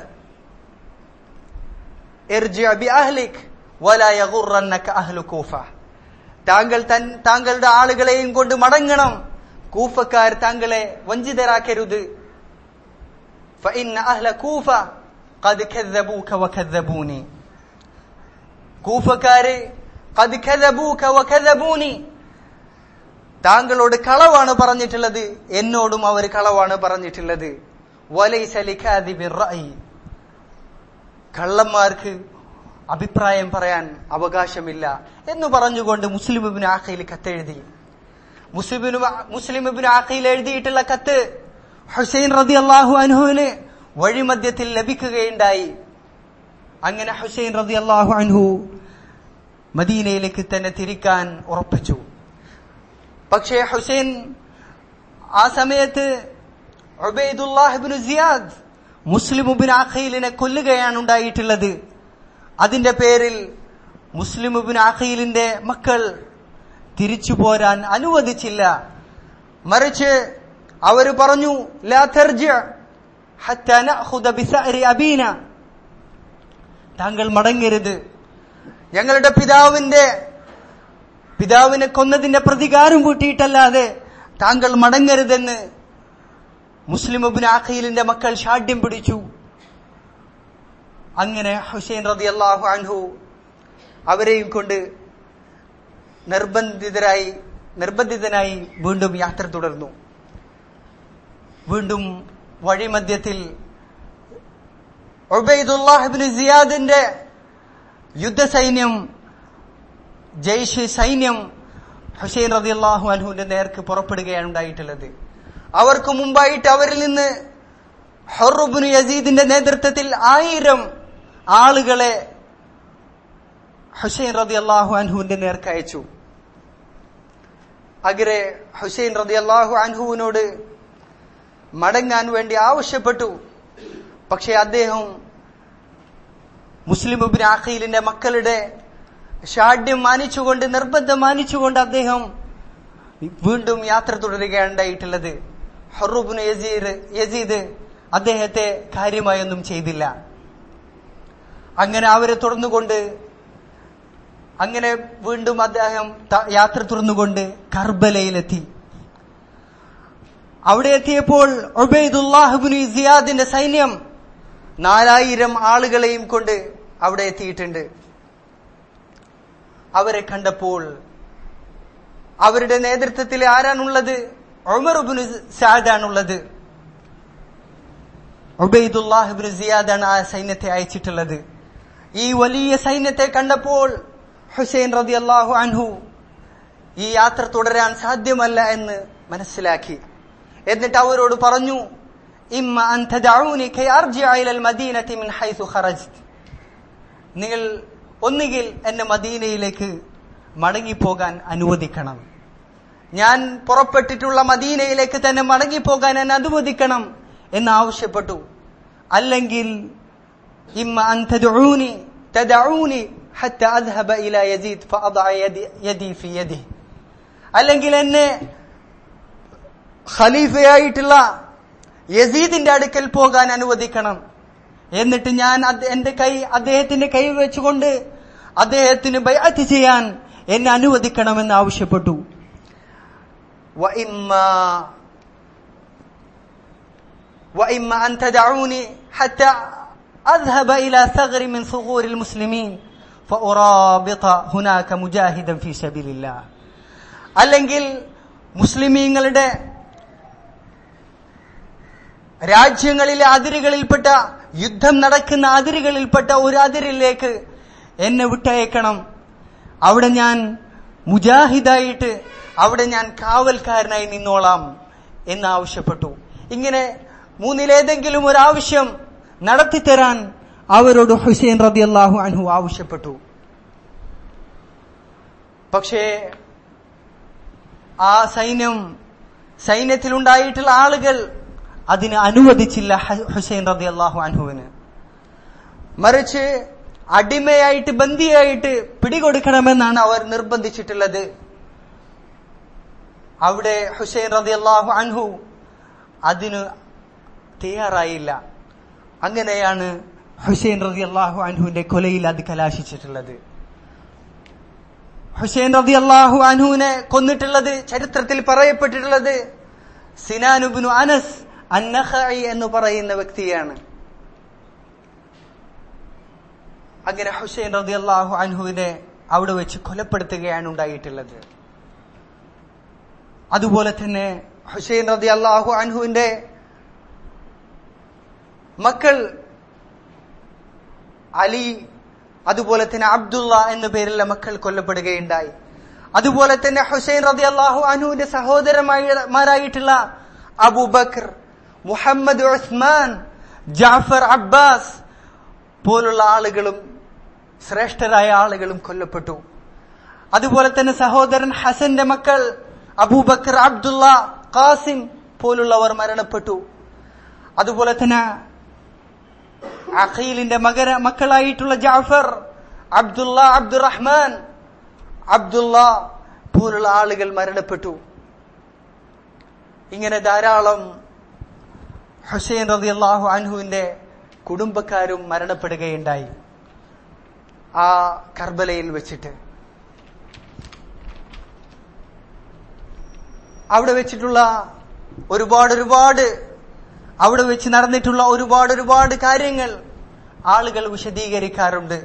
ഇർജിഅ ബിഅഹ്ലിക് വലാ യഗുറന്നക അഹ്ലു കൂഫ താങ്കൾ തൻ താങ്കളുടെ ആളുകളെയും കൊണ്ട് മടങ്ങണം കൂഫക്കാർ താങ്കളെ വഞ്ചിതരാക്കരുത് فإن أهل كوفة قد كذبوك وكذبوني കൂഫക്കാര് قد كذبوك وكذبوني താങ്കളോട് കളവാണ് പറഞ്ഞിട്ടുള്ളത് എന്നോടും അവർ കളവാണ് പറഞ്ഞിട്ടുള്ളത് വലൈസ ലികാദിബിർ റഅയി കള്ളന്മാർക്ക് അഭിപ്രായം പറയാൻ അവകാശമില്ല എന്ന് പറഞ്ഞുകൊണ്ട് മുസ്ലിം ഇബ്നു ആഖയിൽ കത്തെഴുതി മുസ്ലിം മുസ്ലിം ഇബ്നു ആഖയിൽ എഴുതിയിട്ടുള്ള കത്ത് ഹുസൈൻ റതി അള്ളാഹു അൻഹുവിന് വഴിമധ്യത്തിൽ ലഭിക്കുകയുണ്ടായി അങ്ങനെ ഹുസൈൻ റതി അള്ളാഹു അൻഹു മദീനയിലേക്ക് തന്നെ തിരിക്കാൻ ഉറപ്പിച്ചു പക്ഷേ ഹുസൈൻ ആ സമയത്ത് ഉബൈദുല്ലാഹിബ്നു സിയാദ് മുസ്ലിം ഉബിൻ അഖീലിനെ കൊല്ലുകയാണ് ഉണ്ടായിട്ടുള്ളത് അതിന്റെ പേരിൽ മുസ്ലിം ഉബിൻ അഖീലിന്റെ മക്കൾ തിരിച്ചു പോരാൻ അനുവദിച്ചില്ല മറിച്ച് അവർ പറഞ്ഞു ലാ തർജി ഹത്താ നഅഖുദ ബിസഅരി അബീന താങ്കൾ മടങ്ങരുത് ഞങ്ങളുടെ പിതാവിന്റെ പിതാവിനെ കൊന്നതിന്റെ പ്രതികാരം കൂട്ടിയിട്ടല്ലാതെ താങ്കൾ മടങ്ങരുതെന്ന് മുസ്ലിം ഇബ്നു അഖീലിന്റെ മക്കൾ ഷാഢ്യം പിടിച്ചു അങ്ങനെ ഹുസൈൻ റതി അള്ളാഹു അൻഹു അവരെയും കൊണ്ട് നിർബന്ധിതരായി നിർബന്ധിതനായി വീണ്ടും യാത്ര തുടർന്നു വീണ്ടും വഴിമധ്യത്തിൽ ഒബൈദുല്ലാഹിബിന് സിയാദിന്റെ യുദ്ധസൈന്യം ജയ്ഷ് സൈന്യം ഹുസൈൻ റതി അള്ളാഹു അൻഹുവിന്റെ നേർക്ക് പുറപ്പെടുകയാണ് ഉണ്ടായിട്ടുള്ളത് അവർക്ക് മുമ്പായിട്ട് അവരിൽ നിന്ന് ഹൊറുബുന് യസീദിന്റെ നേതൃത്വത്തിൽ ആയിരം ആളുകളെ ഹുസൈൻ റതി അള്ളാഹു അൻഹുവിന്റെ നേർക്ക് അയച്ചു അഗരെ ഹുസൈൻ റതി അള്ളാഹു അൻഹുവിനോട് മടങ്ങാൻ വേണ്ടി ആവശ്യപ്പെട്ടു പക്ഷെ അദ്ദേഹം മുസ്ലിം ഇബ്ൻ അഖീലിന്റെ മക്കളുടെ ഷാഢ്യം മാനിച്ചുകൊണ്ട് നിർബന്ധം മാനിച്ചുകൊണ്ട് അദ്ദേഹം വീണ്ടും യാത്ര തുടരുകയാണ് ഉണ്ടായിട്ടുള്ളത് ഹറൂബിന് യസീർ യസീദ് അദ്ദേഹത്തെ കാര്യമായൊന്നും ചെയ്തില്ല അങ്ങനെ അവരെ തുടർന്നുകൊണ്ട് അങ്ങനെ വീണ്ടും അദ്ദേഹം ത- യാത്ര തുറന്നുകൊണ്ട് കർബലയിലെത്തി അവിടെ എത്തിയപ്പോൾ ഒബൈദുല്ലാഹുബിന് സിയാദിന്റെ സൈന്യം നാലായിരം ആളുകളെയും കൊണ്ട് അവിടെ എത്തിയിട്ടുണ്ട് അവരെ കണ്ടപ്പോൾ അവരുടെ നേതൃത്വത്തിൽ ആരാണുള്ളത് ഒമർബിന് സാദാണുള്ളത് ഒബൈദുല്ലാഹിബിന് സിയാദാണ് ആ സൈന്യത്തെ അയച്ചിട്ടുള്ളത് ഈ വലിയ സൈന്യത്തെ കണ്ടപ്പോൾ ഹുസൈൻ റതി അള്ളാഹു അൻഹു ഈ യാത്ര തുടരാൻ സാധ്യമല്ല എന്ന് മനസ്സിലാക്കി എന്നിട്ട് അവരോട് പറഞ്ഞു ഇമ്മ അൻ തദഊനി കൈ അർജിഅ ഇലൽ മദീനതി മിൻ ഹൈസു ഖറജ്ത് നിങ്ങൾ ഒന്നുകിൽ എന്നെ മദീനയിലേക്ക് മടങ്ങിപ്പോകാൻ അനുവദിക്കണം ഞാൻ പുറപ്പെട്ടിട്ടുള്ള മദീനയിലേക്ക് തന്നെ മടങ്ങിപ്പോകാൻ എന്നെ അനുവദിക്കണം എന്ന് ആവശ്യപ്പെട്ടു അല്ലെങ്കിൽ ഇമ്മ അൻ തദഊനി തദഊനി ഹത്ത അദ്ഹബ ഇല യസീദ് ഫഅദഅ യദി യദി ഫി യദിഹി അല്ലെങ്കിൽ എന്നെ ഖലീഫയായിട്ടുള്ള യസീദിന്റെ അടുക്കൽ പോകാൻ അനുവദിക്കണം എന്നിട്ട് ഞാൻ അത് എന്റെ കൈ അദ്ദേഹത്തിന്റെ കൈ വെച്ചുകൊണ്ട് അദ്ദേഹത്തിന് ബൈഅത്ത് ചെയ്യാൻ എന്നെ അനുവദിക്കണമെന്ന് ആവശ്യപ്പെട്ടു وإما وإما أن تدعوني حتى أذهب إلى ثغر من ثغور المسلمين فأرابط هناك مجاهدا في سبيل الله അല്ലെങ്കിൽ മുസ്ലിമീങ്ങളുടെ രാജ്യങ്ങളിലെ അതിരുകളിൽപ്പെട്ട യുദ്ധം നടക്കുന്ന അതിരുകളിൽപ്പെട്ട ഒരു അതിരിലേക്ക് എന്നെ വിട്ടയക്കണം അവിടെ ഞാൻ മുജാഹിദായിട്ട് അവിടെ ഞാൻ കാവൽക്കാരനായി നിന്നോളാം എന്ന് ആവശ്യപ്പെട്ടു ഇങ്ങനെ മൂന്നിലേതെങ്കിലും ഒരു ആവശ്യം നടത്തിത്തരാൻ അവരോട് ഹുസൈൻ റതി അള്ളാഹു അൻഹു ആവശ്യപ്പെട്ടു പക്ഷേ ആ സൈന്യം സൈന്യത്തിലുണ്ടായിട്ടുള്ള ആളുകൾ അതിന് അനുവദിച്ചില്ല ഹ- ഹുസൈൻ റതി അള്ളാഹു അൻഹുവിന് മറിച്ച് അടിമയായിട്ട് ബന്ദിയായിട്ട് പിടികൊടുക്കണമെന്നാണ് അവർ നിർബന്ധിച്ചിട്ടുള്ളത് അവിടെ ഹുസൈൻ റതി അള്ളാഹു അൻഹു അതിന് തയ്യാറായില്ല അങ്ങനെയാണ് ഹുസൈൻ റതി അള്ളാഹു അൻഹുവിന്റെ കൊലയിൽ അത് കലാശിച്ചിട്ടുള്ളത് ഹുസൈൻ റതി അള്ളാഹു അൻഹുവിനെ കൊന്നിട്ടുള്ളത് ചരിത്രത്തിൽ പറയപ്പെട്ടിട്ടുള്ളത് സിനാനുബിനു അനസ് അന്നഖായി എന്ന് പറയുന്ന വ്യക്തിയാണ് അങ്ങനെ ഹുസൈൻ റതി അള്ളാഹു അൻഹുവിനെ അവിടെ വെച്ച് കൊലപ്പെടുത്തുകയാണ് ഉണ്ടായിട്ടുള്ളത് അതുപോലെ തന്നെ ഹുസൈൻ റതി അള്ളാഹു അൻഹുവിന്റെ മക്കൾ അലി അതുപോലെ തന്നെ അബ്ദുള്ള എന്ന പേരുള്ള മക്കൾ കൊല്ലപ്പെടുകയുണ്ടായി അതുപോലെ തന്നെ ഹുസൈൻ റതി അള്ളാഹു അൻഹുവിന്റെ സഹോദരന്മാരായിട്ടുള്ള Abu Bakr Muhammad Usman Jafar Abbas പോലുള്ള ആളുകളും ശ്രേഷ്ഠരായ ആളുകളും കൊല്ലപ്പെട്ടു അതുപോലെ തന്നെ സഹോദരൻ ഹസന്റെ മക്കൾ അബൂബക്കർ അബ്ദുള്ള ഖാസിം പോലുള്ളവർ മരണപ്പെട്ടു അതുപോലെ തന്നെ അഖീലിന്റെ മകര മക്കളായിട്ടുള്ള ജാഫർ അബ്ദുള്ള അബ്ദുറഹ്മാൻ അബ്ദുള്ള പോലുള്ള ആളുകൾ മരണപ്പെട്ടു ഇങ്ങനെ ധാരാളം ഹുസൈൻ റളിയല്ലാഹു അൻഹുവിന്റെ കുടുംബക്കാരും മരണപ്പെടുകയുണ്ടായി ആ കർബലയിൽ വെച്ചിട്ട് അവിടെ വെച്ചിട്ടുള്ള ഒരുപാട് ഒരുപാട് അവിടെ വെച്ച് നടന്നിട്ടുള്ള ഒരുപാട് ഒരുപാട് കാര്യങ്ങൾ ആളുകൾ വിശദീകരിക്കാറുണ്ട്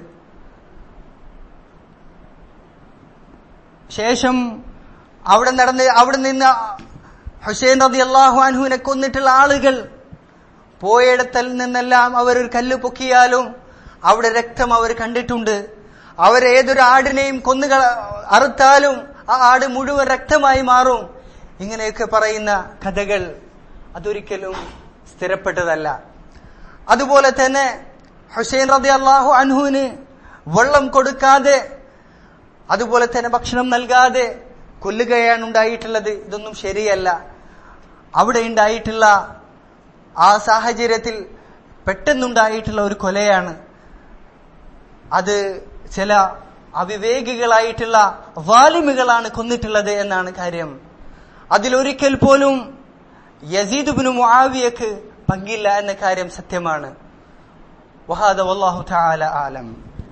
ശേഷം അവിടെ നടന്ന് അവിടെ നിന്ന് ഹുസൈൻ റതി അള്ളാഹു അൻഹുവിനെ കൊന്നിട്ടുള്ള ആളുകൾ പോയിടത്തിൽ നിന്നെല്ലാം അവർ ഒരു കല്ല് പൊക്കിയാലും അവിടെ രക്തം അവർ കണ്ടിട്ടുണ്ട് അവർ ഏതൊരു ആടിനെയും കൊന്നു അറുത്താലും ആ ആട് മുഴുവൻ രക്തമായി മാറും ഇങ്ങനെയൊക്കെ പറയുന്ന കഥകൾ അതൊരിക്കലും സ്ഥിരപ്പെട്ടതല്ല അതുപോലെ തന്നെ ഹുസൈൻ റതി അള്ളാഹു അൻഹുവിന് വെള്ളം കൊടുക്കാതെ അതുപോലെ തന്നെ ഭക്ഷണം നൽകാതെ കൊല്ലുകയാണ് ഉണ്ടായിട്ടുള്ളത് ഇതൊന്നും ശരിയല്ല അവിടെ ഉണ്ടായിട്ടുള്ള ആ സാഹചര്യത്തിൽ പെട്ടെന്നുണ്ടായിട്ടുള്ള ഒരു കൊലയാണ് അത് ചില അവിവേകികളായിട്ടുള്ള വാലിമുകളാണ് കൊന്നിട്ടുള്ളത് എന്നാണ് കാര്യം അതിലൊരിക്കൽ പോലും യസീദുബിന് മുആവിയക്ക് പങ്കില്ല എന്ന കാര്യം സത്യമാണ് വഹാദ വല്ലാഹു തആല ആലം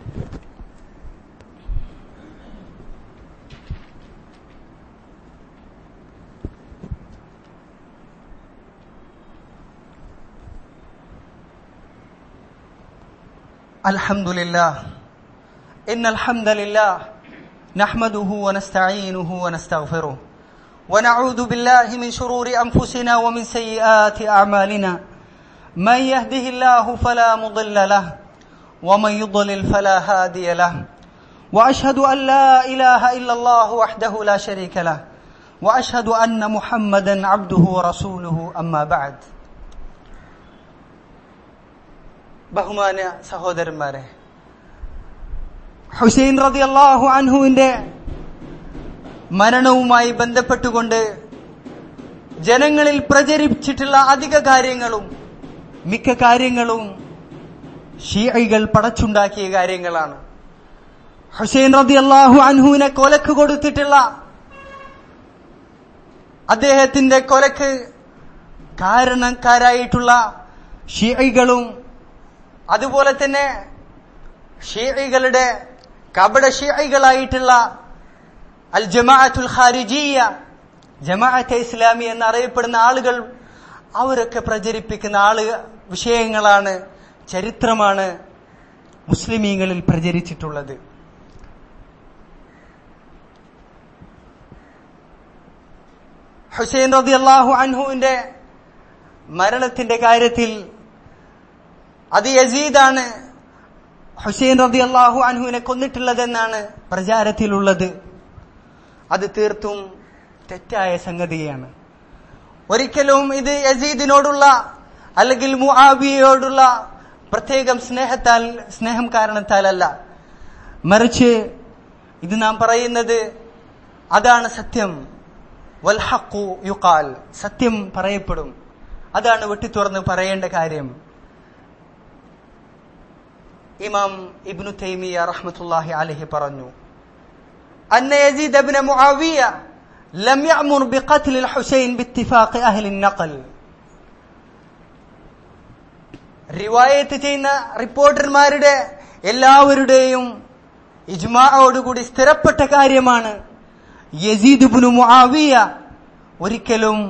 الحمد لله إن الحمد لله نحمده ونستعينه ونستغفره ونعوذ بالله من شرور أنفسنا ومن سيئات أعمالنا من يهده الله فلا مضل له ومن يضلل فلا هادي له وأشهد أن لا إله إلا الله وحده لا شريك له وأشهد أن محمدا عبده ورسوله أما بعد ബഹുമാന സഹോദരന്മാരെ ഹുസൈൻ റതി അള്ളാഹു അൻഹുവിന്റെ മരണവുമായി ബന്ധപ്പെട്ടുകൊണ്ട് ജനങ്ങളിൽ പ്രചരിച്ചിട്ടുള്ള അധിക കാര്യങ്ങളും മിക്ക കാര്യങ്ങളും ഷീഐകൾ പടച്ചുണ്ടാക്കിയ കാര്യങ്ങളാണ് ഹുസൈൻ റതി അള്ളാഹു അൻഹുവിനെ കൊലക്ക് കൊടുത്തിട്ടുള്ള അദ്ദേഹത്തിന്റെ കൊലക്ക് കാരണക്കാരായിട്ടുള്ള ഷീഐകളും അതുപോലെ തന്നെ ഷീഇകളുടെ കപട ഷീഇകളായിട്ടുള്ള അൽ ജമാഅത്തുൽ ഖാരിജിയ ജമാഅത്തെ ഇസ്ലാമി എന്നറിയപ്പെടുന്ന ആളുകൾ അവരൊക്കെ പ്രചരിപ്പിക്കുന്ന ആള് വിഷയങ്ങളാണ് ചരിത്രമാണ് മുസ്ലിമീങ്ങളിൽ പ്രചരിച്ചിട്ടുള്ളത് ഹുസൈൻ റതി അള്ളാഹു അൻഹുവിന്റെ മരണത്തിന്റെ കാര്യത്തിൽ അത് യസീദാണ് ഹുസൈൻ റതി അള്ളാഹു അൻഹുവിനെ കൊന്നിട്ടുള്ളതെന്നാണ് പ്രചാരത്തിലുള്ളത് അത് തീർത്തും തെറ്റായ സംഗതിയാണ് ഒരിക്കലും ഇത് യസീദിനോടുള്ള അല്ലെങ്കിൽ മുആബിയോടുള്ള പ്രത്യേകം സ്നേഹത്താൽ സ്നേഹം കാരണത്താലല്ല മറിച്ച് ഇത് നാം പറയുന്നത് അതാണ് സത്യം വൽഹഖു യുക്കാൽ സത്യം പറയപ്പെടും അതാണ് വെട്ടിത്തുറന്ന് പറയേണ്ട കാര്യം ഇമാം ഇബ്നു തൈമിയ റഹ്മത്തുള്ളാഹി അലൈഹി പറഞ്ഞു അന്ന യസീദ് ഇബ്നു മുആവിയ ലം യഅമുർ ബിഖത്ൽ الحسين باتفاق اهل النقل റിവായത്ത് ചെയ്യുന്ന റിപ്പോർട്ടർമാരുടെ എല്ലാവരുടെയും ഇജ്മാഅോടുകൂടി സ്ഥിരപ്പെട്ട കാര്യമാണ് യസീദ് ഇബ്നു മുആവിയ ഒരിക്കലും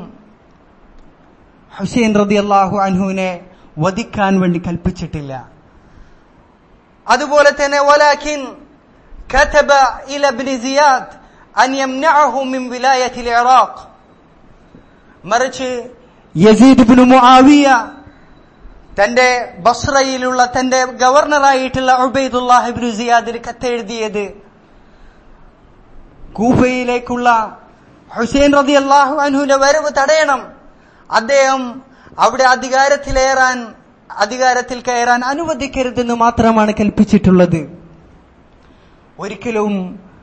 ഹുസൈൻ റളിയല്ലാഹു അൻഹുവിനെ വധിക്കാൻ വേണ്ടി കൽപ്പിച്ചിട്ടില്ല അതുപോലെ തന്നെ വലാകിൻ كتب إلى ابن زياد أن يمنعه من ولاية العراق മറിച്ച് യസീദ് ഇബ്നു മുആവിയ തന്റെ ബസ്രയിലുള്ള തന്റെ ഗവർണറായിട്ടുള്ള ഉബൈദുല്ലാഹ് ഇബ്നു സിയാദിന് കത്തെഴുതിയത് കൂഫയിലേക്കുള്ള ഹുസൈൻ റതി അള്ളാഹു അൻഹുവിന്റെ വരവ് തടയണം അദ്ദേഹം അവിടെ അധികാരത്തിലേറാൻ അധികാരത്തിൽ കയറാൻ അനുവദിക്കരുതെന്ന് മാത്രമാണ് കൽപ്പിച്ചിട്ടുള്ളത് ഒരിക്കലും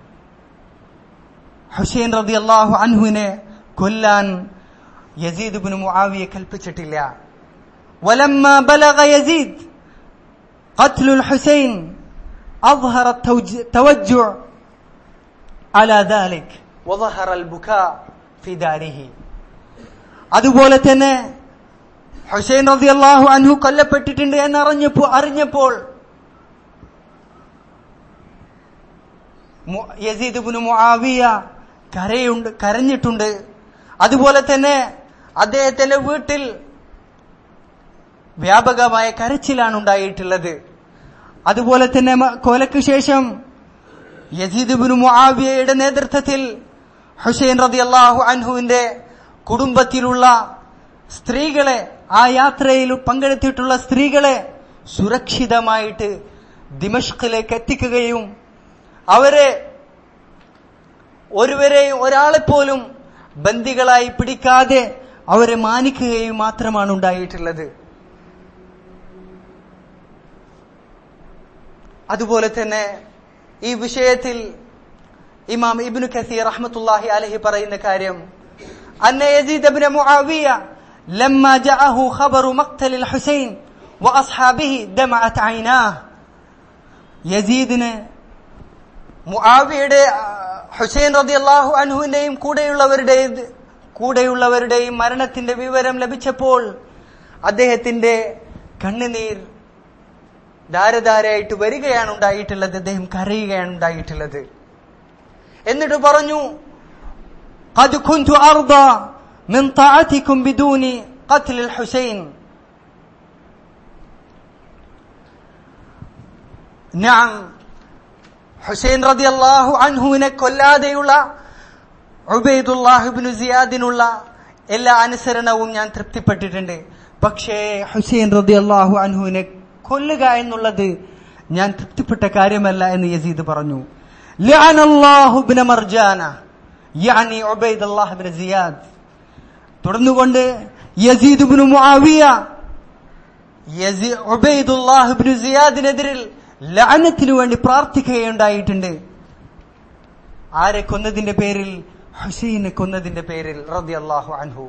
ഹുസൈൻ റതി അള്ളാഹു അൻഹുവിനെ കൊല്ലാൻ യസീദ് ബിൻ മുആവിയെ കൽപ്പിച്ചിട്ടില്ല ولما بلغ يزيد قتل الحسين أظهر التوجع على ذلك وظهر البكاء في داره അതുപോലെ തന്നെ ഹുസൈൻ റതി അള്ളാഹു അൻഹു കൊല്ലപ്പെട്ടിട്ടുണ്ട് എന്ന് അറിഞ്ഞപ്പോ അറിഞ്ഞപ്പോൾ യസീദ് ബിൻ മുആവിയ കരയുണ്ട് കരഞ്ഞിട്ടുണ്ട് അതുപോലെ തന്നെ അദ്ദേഹത്തിന്റെ വീട്ടിൽ വ്യാപകമായ കരച്ചിലാണ് ഉണ്ടായിട്ടുള്ളത് അതുപോലെ തന്നെ കൊലയ്ക്ക് ശേഷം യസീദ് ബിൻ മുആവിയയുടെ നേതൃത്വത്തിൽ ഹുസൈൻ റതി അള്ളാഹു അൻഹുവിന്റെ കുടുംബത്തിലുള്ള സ്ത്രീകളെ ആ യാത്രയിൽ പങ്കെടുത്തിട്ടുള്ള സ്ത്രീകളെ സുരക്ഷിതമായിട്ട് ദിമഷ്കിലേക്ക് എത്തിക്കുകയും അവരെ ഒരുവരെയും ഒരാളെപ്പോലും ബന്ദികളായി പിടിക്കാതെ അവരെ മാനിക്കുകയും മാത്രമാണ് ഉണ്ടായിട്ടുള്ളത് അതുപോലെ തന്നെ ഈ വിഷയത്തിൽ ഇമാം ഇബ്നു കസീർ റഹ്മത്തുള്ളാഹി അലഹി പറയുന്ന കാര്യം അന്ന യസീദ് ഇബ്നു മുആവിയ لما جاءه خبر مقتل الحسين واصحابه دمعت عيناه യസീദിന് മുആവിയുടെ ആ, ഹുസൈൻ റളിയല്ലാഹു അൻഹുവിന്റെയും കൂടെയുള്ളവരുടെ കൂടെയുള്ളവരുടെയും മരണത്തിന്റെ വിവരം ലഭിച്ചപ്പോൾ അദ്ദേഹത്തിന്റെ കണ്ണുനീർ ധാരധാരയായിട്ട് വരികയാണ് ഉണ്ടായിട്ടുള്ളത് അദ്ദേഹം കരയുകയാണ് ഉണ്ടായിട്ടുള്ളത് എന്നിട്ട് പറഞ്ഞു قد كنت أرضى من طاعتكم بدون قتل الحسين نعم ഹുസൈൻ റതി അള്ളാഹു അൻഹുവിനെ കൊല്ലാതെയുള്ള ഉബൈദുല്ലാഹിബിനു സിയാദിനുള്ള എല്ലാ അനുസരണവും ഞാൻ തൃപ്തിപ്പെട്ടിട്ടുണ്ട് പക്ഷേ ഹുസൈൻ റതി അള്ളാഹു അൻഹുവിനെ കൊല്ലുക എന്നുള്ളത് ഞാൻ തൃപ്തിപ്പെട്ട കാര്യമല്ല എന്ന് യസീദ് പറഞ്ഞു ലഅന അല്ലാഹു ഇബ്ന മർജാന യാനി ഉബൈദുല്ലാഹ് ഇബ്ന സിയാദ് തുടർന്നുകൊണ്ട് യസീദ് ഇബ്നു മുആവിയ യസീ- ഉബൈദുല്ലാഹ് ഇബ്നു സിയാദിനെതിരിൽ ലഅനത്തിനു വേണ്ടി പ്രാർത്ഥിക്കുകയുണ്ടായിട്ടുണ്ട് ആരെ കൊന്നതിന്റെ പേരിൽ ഹുസൈനെ കൊന്നതിന്റെ പേരിൽ റളിയല്ലാഹു അൻഹു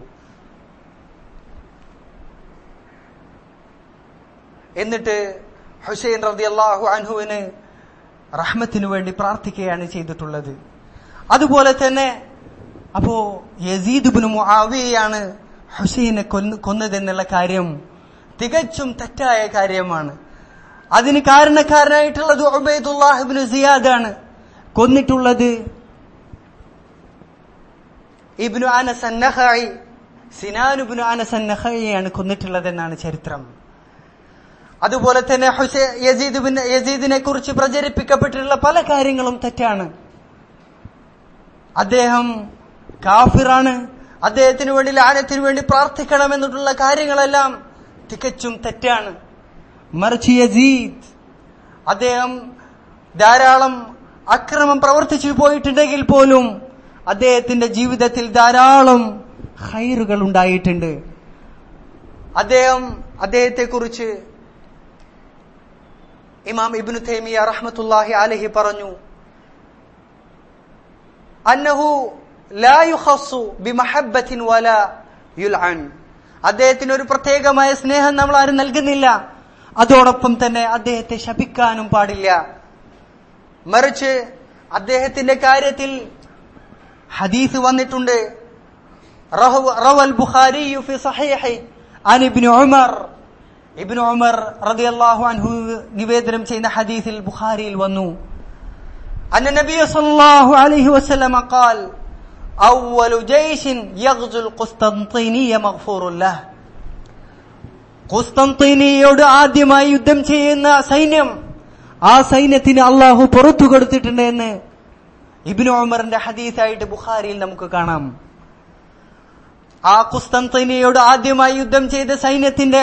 എന്നിട്ട് ഹുസൈൻ റളിയല്ലാഹു അൻഹുവിന് റഹ്മത്തിനു വേണ്ടി പ്രാർത്ഥിക്കുകയാണ് ചെയ്തിട്ടുള്ളത് അതുപോലെ തന്നെ അപ്പോ യസീദ് ബിൻ മുആവിയയാണ് ഹുസൈനെ കൊന്ന് കൊന്നതെന്നുള്ള കാര്യം തികച്ചും തെറ്റായ കാര്യമാണ് അതിന് കാരണക്കാരനായിട്ടുള്ളത് ഉബൈദുല്ലാഹിബിന് സിയാദാണ് കൊന്നിട്ടുള്ളത് ഇബ്നു അനസ് അന്നഖായി സിനാൻ ഇബ്നു അനസ് അന്നഖായിയാണ് കൊന്നിട്ടുള്ളതെന്നാണ് ചരിത്രം അതുപോലെ തന്നെ ഹുസൈ യസീദ് ബിൻ യസീദിനെ കുറിച്ച് പ്രചരിപ്പിക്കപ്പെട്ടിട്ടുള്ള പല കാര്യങ്ങളും തെറ്റാണ് അദ്ദേഹം കാഫിറാണ് അദ്ദേഹത്തിന് വേണ്ടി ലാനത്തിന് വേണ്ടി പ്രാർത്ഥിക്കണം എന്നിട്ടുള്ള കാര്യങ്ങളെല്ലാം തികച്ചും തെറ്റാണ് മറിച്ച് യസീദ് അദ്ദേഹം ധാരാളം അക്രമം പ്രവർത്തിച്ചു പോയിട്ടുണ്ടെങ്കിൽ പോലും അദ്ദേഹത്തിന്റെ ജീവിതത്തിൽ ധാരാളം ഹൈറുകൾ ഉണ്ടായിട്ടുണ്ട് അദ്ദേഹം അദ്ദേഹത്തെക്കുറിച്ച് ഇമാം ഇബ്നു തൈമിയ റഹ്മത്തുല്ലാഹി അലഹി പറഞ്ഞു അന്നഹു ലാ യുഖസ്സു ബിമഹബ്ബത്തിൻ വല യുൽഅൻ അദ്ദേഹത്തിന് ഒരു പ്രത്യേകമായ സ്നേഹം നമ്മൾ ആരും നൽകുന്നില്ല അതോടൊപ്പം തന്നെ അദ്ദേഹത്തെ ശപിക്കാനും പാടില്ല മറിച്ച് അദ്ദേഹത്തിന്റെ കാര്യത്തിൽ ഹദീസ് വന്നിട്ടുണ്ട് റഹു- റവൽ ബുഖാരി ഫി സഹീഹി അൻ ഇബ്നു ഉമർ ഇബ്നു ഉമർ റളിയല്ലാഹു അൻഹു നിവേദനം ചെയ്യുന്ന ഹദീസിൽ ബുഖാരിയിൽ വന്നു أن النبي صلى الله عليه وسلم قال أول جيش يغزو القسطنطينية مغفور له കുസ്തന്തീനിയോട് ആദ്യമായി യുദ്ധം ചെയ്യുന്ന സൈന്യം ആ സൈന്യത്തിന് അള്ളാഹു പുറത്തു കൊടുത്തിട്ടുണ്ട് എന്ന് ഇബിനു ഉമറിന്റെ ഹദീസായിട്ട് ബുഖാരിയിൽ നമുക്ക് കാണാം ആ കുസ്തന്തീനിയോട് ആദ്യമായി യുദ്ധം ചെയ്ത സൈന്യത്തിന്റെ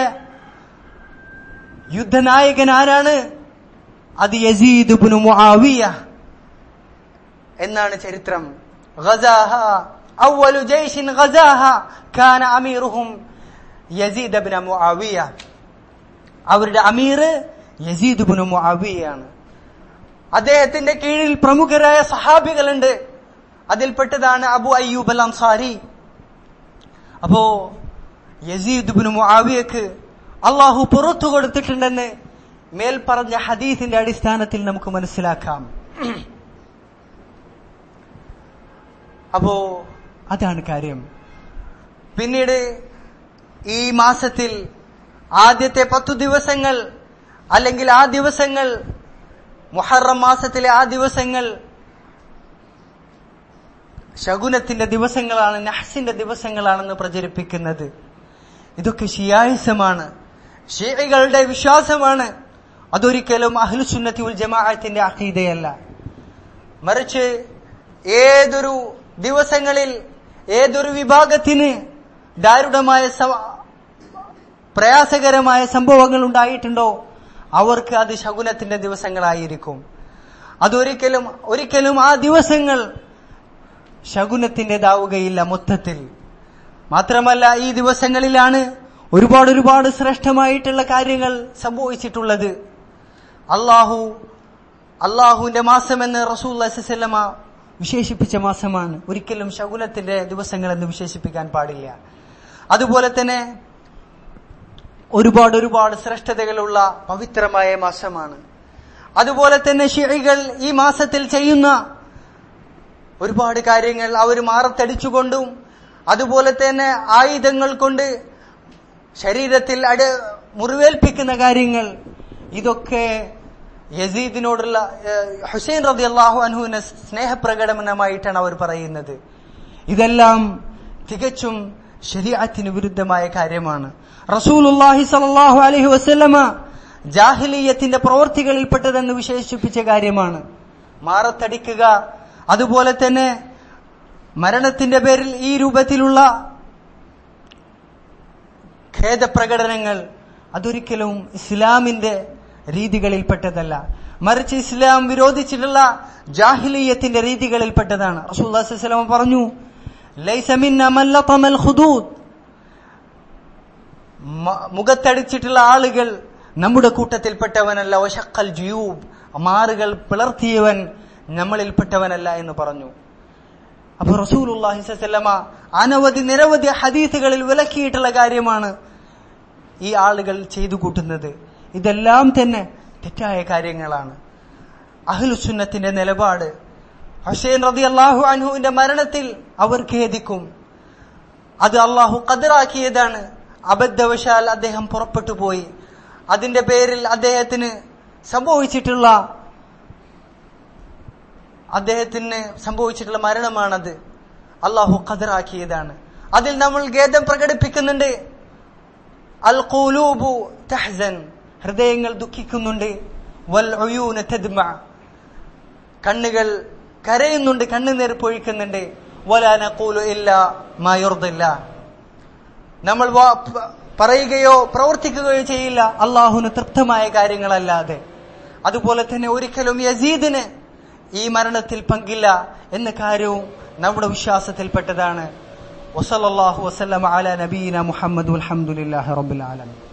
യുദ്ധനായകൻ ആരാണ് അത് യസീദ് ഇബ്നു മുആവിയ എന്നാണ് ചരിത്രം ഗസാഹ അവലു ജയ്ഷിൻ ഗസാഹ കാന അമീറുഹും യസീദ് ഇബ്നു മുആവിയ അവരുടെ അമീർ യസീദ് ഇബ്നു മുആവിയയാണ് അദ്ദേഹത്തിന്റെ കീഴിൽ പ്രമുഖരായ സഹാബികളുണ്ട് അതിൽപ്പെട്ടതാണ് അബു അയ്യൂബ് അൽ അൻസാരി അപ്പോ യസീദ് ഇബ്നു മുആവിയക്ക് അള്ളാഹു പുറത്തു കൊടുത്തിട്ടുണ്ടെന്ന് മേൽ പറഞ്ഞ ഹദീസിന്റെ അടിസ്ഥാനത്തിൽ നമുക്ക് മനസ്സിലാക്കാം അപ്പോ അതാണ് കാര്യം പിന്നീട് ഈ മാസത്തിൽ ആദ്യത്തെ പത്തു ദിവസങ്ങൾ അല്ലെങ്കിൽ ആ ദിവസങ്ങൾ മുഹറം മാസത്തിലെ ആ ദിവസങ്ങൾ ശകുനത്തിന്റെ ദിവസങ്ങളാണ് നഹ്സിന്റെ ദിവസങ്ങളാണെന്ന് പ്രചരിപ്പിക്കുന്നത് ഇതൊക്കെ ഷിയായുസമാണ് ഷിയകളുടെ വിശ്വാസമാണ് അതൊരിക്കലും അഹ്ലുസുന്നത്തി ഉൽ ജമാഅത്തിന്റെ അഖീദയല്ല മറിച്ച് ഏതൊരു ദിവസങ്ങളിൽ ഏതൊരു വിഭാഗത്തിന് ദാരുണമായ സ- പ്രയാസകരമായ സംഭവങ്ങൾ ഉണ്ടായിട്ടുണ്ടോ അവർക്ക് അത് ശകുനത്തിന്റെ ദിവസങ്ങളായിരിക്കും അതൊരിക്കലും ഒരിക്കലും ആ ദിവസങ്ങൾ ശകുനത്തിൻ്റെതാവുകയില്ല മൊത്തത്തിൽ മാത്രമല്ല ഈ ദിവസങ്ങളിലാണ് ഒരുപാട് ഒരുപാട് ശ്രേഷ്ഠമായിട്ടുള്ള കാര്യങ്ങൾ സംഭവിച്ചിട്ടുള്ളത് അള്ളാഹു അള്ളാഹുവിന്റെ മാസമെന്ന് റസൂൽ അസല്ലമ വിശേഷിപ്പിച്ച മാസമാണ് ഒരിക്കലും ശകുനത്തിന്റെ ദിവസങ്ങൾ എന്ന് വിശേഷിപ്പിക്കാൻ പാടില്ല അതുപോലെ തന്നെ ഒരുപാട് ഒരുപാട് ശ്രേഷ്ഠതകളുള്ള പവിത്രമായ മാസമാണ് അതുപോലെ തന്നെ ഷിഴികൾ ഈ മാസത്തിൽ ചെയ്യുന്ന ഒരുപാട് കാര്യങ്ങൾ അവർ മാറത്തടിച്ചുകൊണ്ടും അതുപോലെ തന്നെ ആയുധങ്ങൾ കൊണ്ട് ശരീരത്തിൽ അട മുറിവേൽപ്പിക്കുന്ന കാര്യങ്ങൾ ഇതൊക്കെ യസീദിനോടുള്ള ഏഹ്, ഹുസൈൻ റതി അള്ളാഹു അൻഹുവിന് സ്നേഹപ്രകടനമായിട്ടാണ് അവർ പറയുന്നത് ഇതെല്ലാം തികച്ചും ശരീഅത്തിന് വിരുദ്ധമായ കാര്യമാണ് റസൂലുള്ളാഹി സ്വല്ലല്ലാഹു അലൈഹി വസല്ലമ ജാഹിലീയത്തിന്റെ പ്രവർത്തികളിൽപ്പെട്ടതെന്ന് വിശേഷിപ്പിച്ച കാര്യമാണ് മാറത്തടിക്കുക അതുപോലെ തന്നെ മരണത്തിന്റെ പേരിൽ ഈ രൂപത്തിലുള്ള ഖേദപ്രകടനങ്ങൾ അതൊരിക്കലും ഇസ്ലാമിന്റെ രീതികളിൽപ്പെട്ടതല്ല മറിച്ച് ഇസ്ലാം വിരോധിച്ചിട്ടുള്ള ജാഹിലീയത്തിന്റെ രീതികളിൽപ്പെട്ടതാണ് റസൂലുള്ളാഹി സ്വല്ലല്ലാഹു അലൈഹി വസല്ലം പറഞ്ഞു ലൈസ മിന്ന മൻ ലതമൽ ഖുദൂദ് മ- മുഖത്തടിച്ചിട്ടുള്ള ആളുകൾ നമ്മുടെ കൂട്ടത്തിൽപ്പെട്ടവനല്ല വശക്കൽ ജുയൂബ് മാറുകൾ പിളർത്തിയവൻ നമ്മളിൽപ്പെട്ടവനല്ല എന്ന് പറഞ്ഞു അപ്പൊ റസൂലുള്ളാഹി സ്വല്ലമ അനവധി നിരവധി ഹദീസുകളിൽ വിലക്കിയിട്ടുള്ള കാര്യമാണ് ഈ ആളുകൾ ചെയ്തു കൂട്ടുന്നത് ഇതെല്ലാം തന്നെ തെറ്റായ കാര്യങ്ങളാണ് അഹ്ലുസുന്നത്തിന്റെ നിലപാട് ഹുസൈൻ റതി അള്ളാഹു അൻഹുവിന്റെ മരണത്തിൽ അവർ ഖേദിക്കും അത് അള്ളാഹു കതിറാക്കിയതാണ് അബദ്ധവശാൽ അദ്ദേഹം പുറപ്പെട്ടു പോയി അതിന്റെ പേരിൽ അദ്ദേഹത്തിന് സംഭവിച്ചിട്ടുള്ള അദ്ദേഹത്തിന് സംഭവിച്ചിട്ടുള്ള മരണമാണത് അള്ളാഹു ഖദറാക്കിയതാണ് അതിൽ നമ്മൾ ഖേദം പ്രകടിപ്പിക്കുന്നുണ്ട് അൽ ഖുലൂബു തഹ്സൻ ഹൃദയങ്ങൾ ദുഃഖിക്കുന്നുണ്ട് വൽ ഉയൂന തദ്മ കണ്ണുകൾ കരയുന്നുണ്ട് കണ്ണുനീർ പൊഴിക്കുന്നുണ്ട് വലാ നഖൂലു ഇല്ലാ മാ യുർദില്ല നമ്മൾ വാ- പ- പറയുകയോ പ്രവർത്തിക്കുകയോ ചെയ്യില്ല അള്ളാഹുന് തൃപ്തമായ കാര്യങ്ങളല്ലാതെ അതുപോലെ തന്നെ ഒരിക്കലും യസീദിന് ഈ മരണത്തിൽ പങ്കില്ല എന്ന കാര്യവും നമ്മുടെ വിശ്വാസത്തിൽപ്പെട്ടതാണ് വസല്ലാഹു വസ്ലം അല നബീന മുഹമ്മദ് അലഹമുല്ലാ റബുൽ ആലമീൻ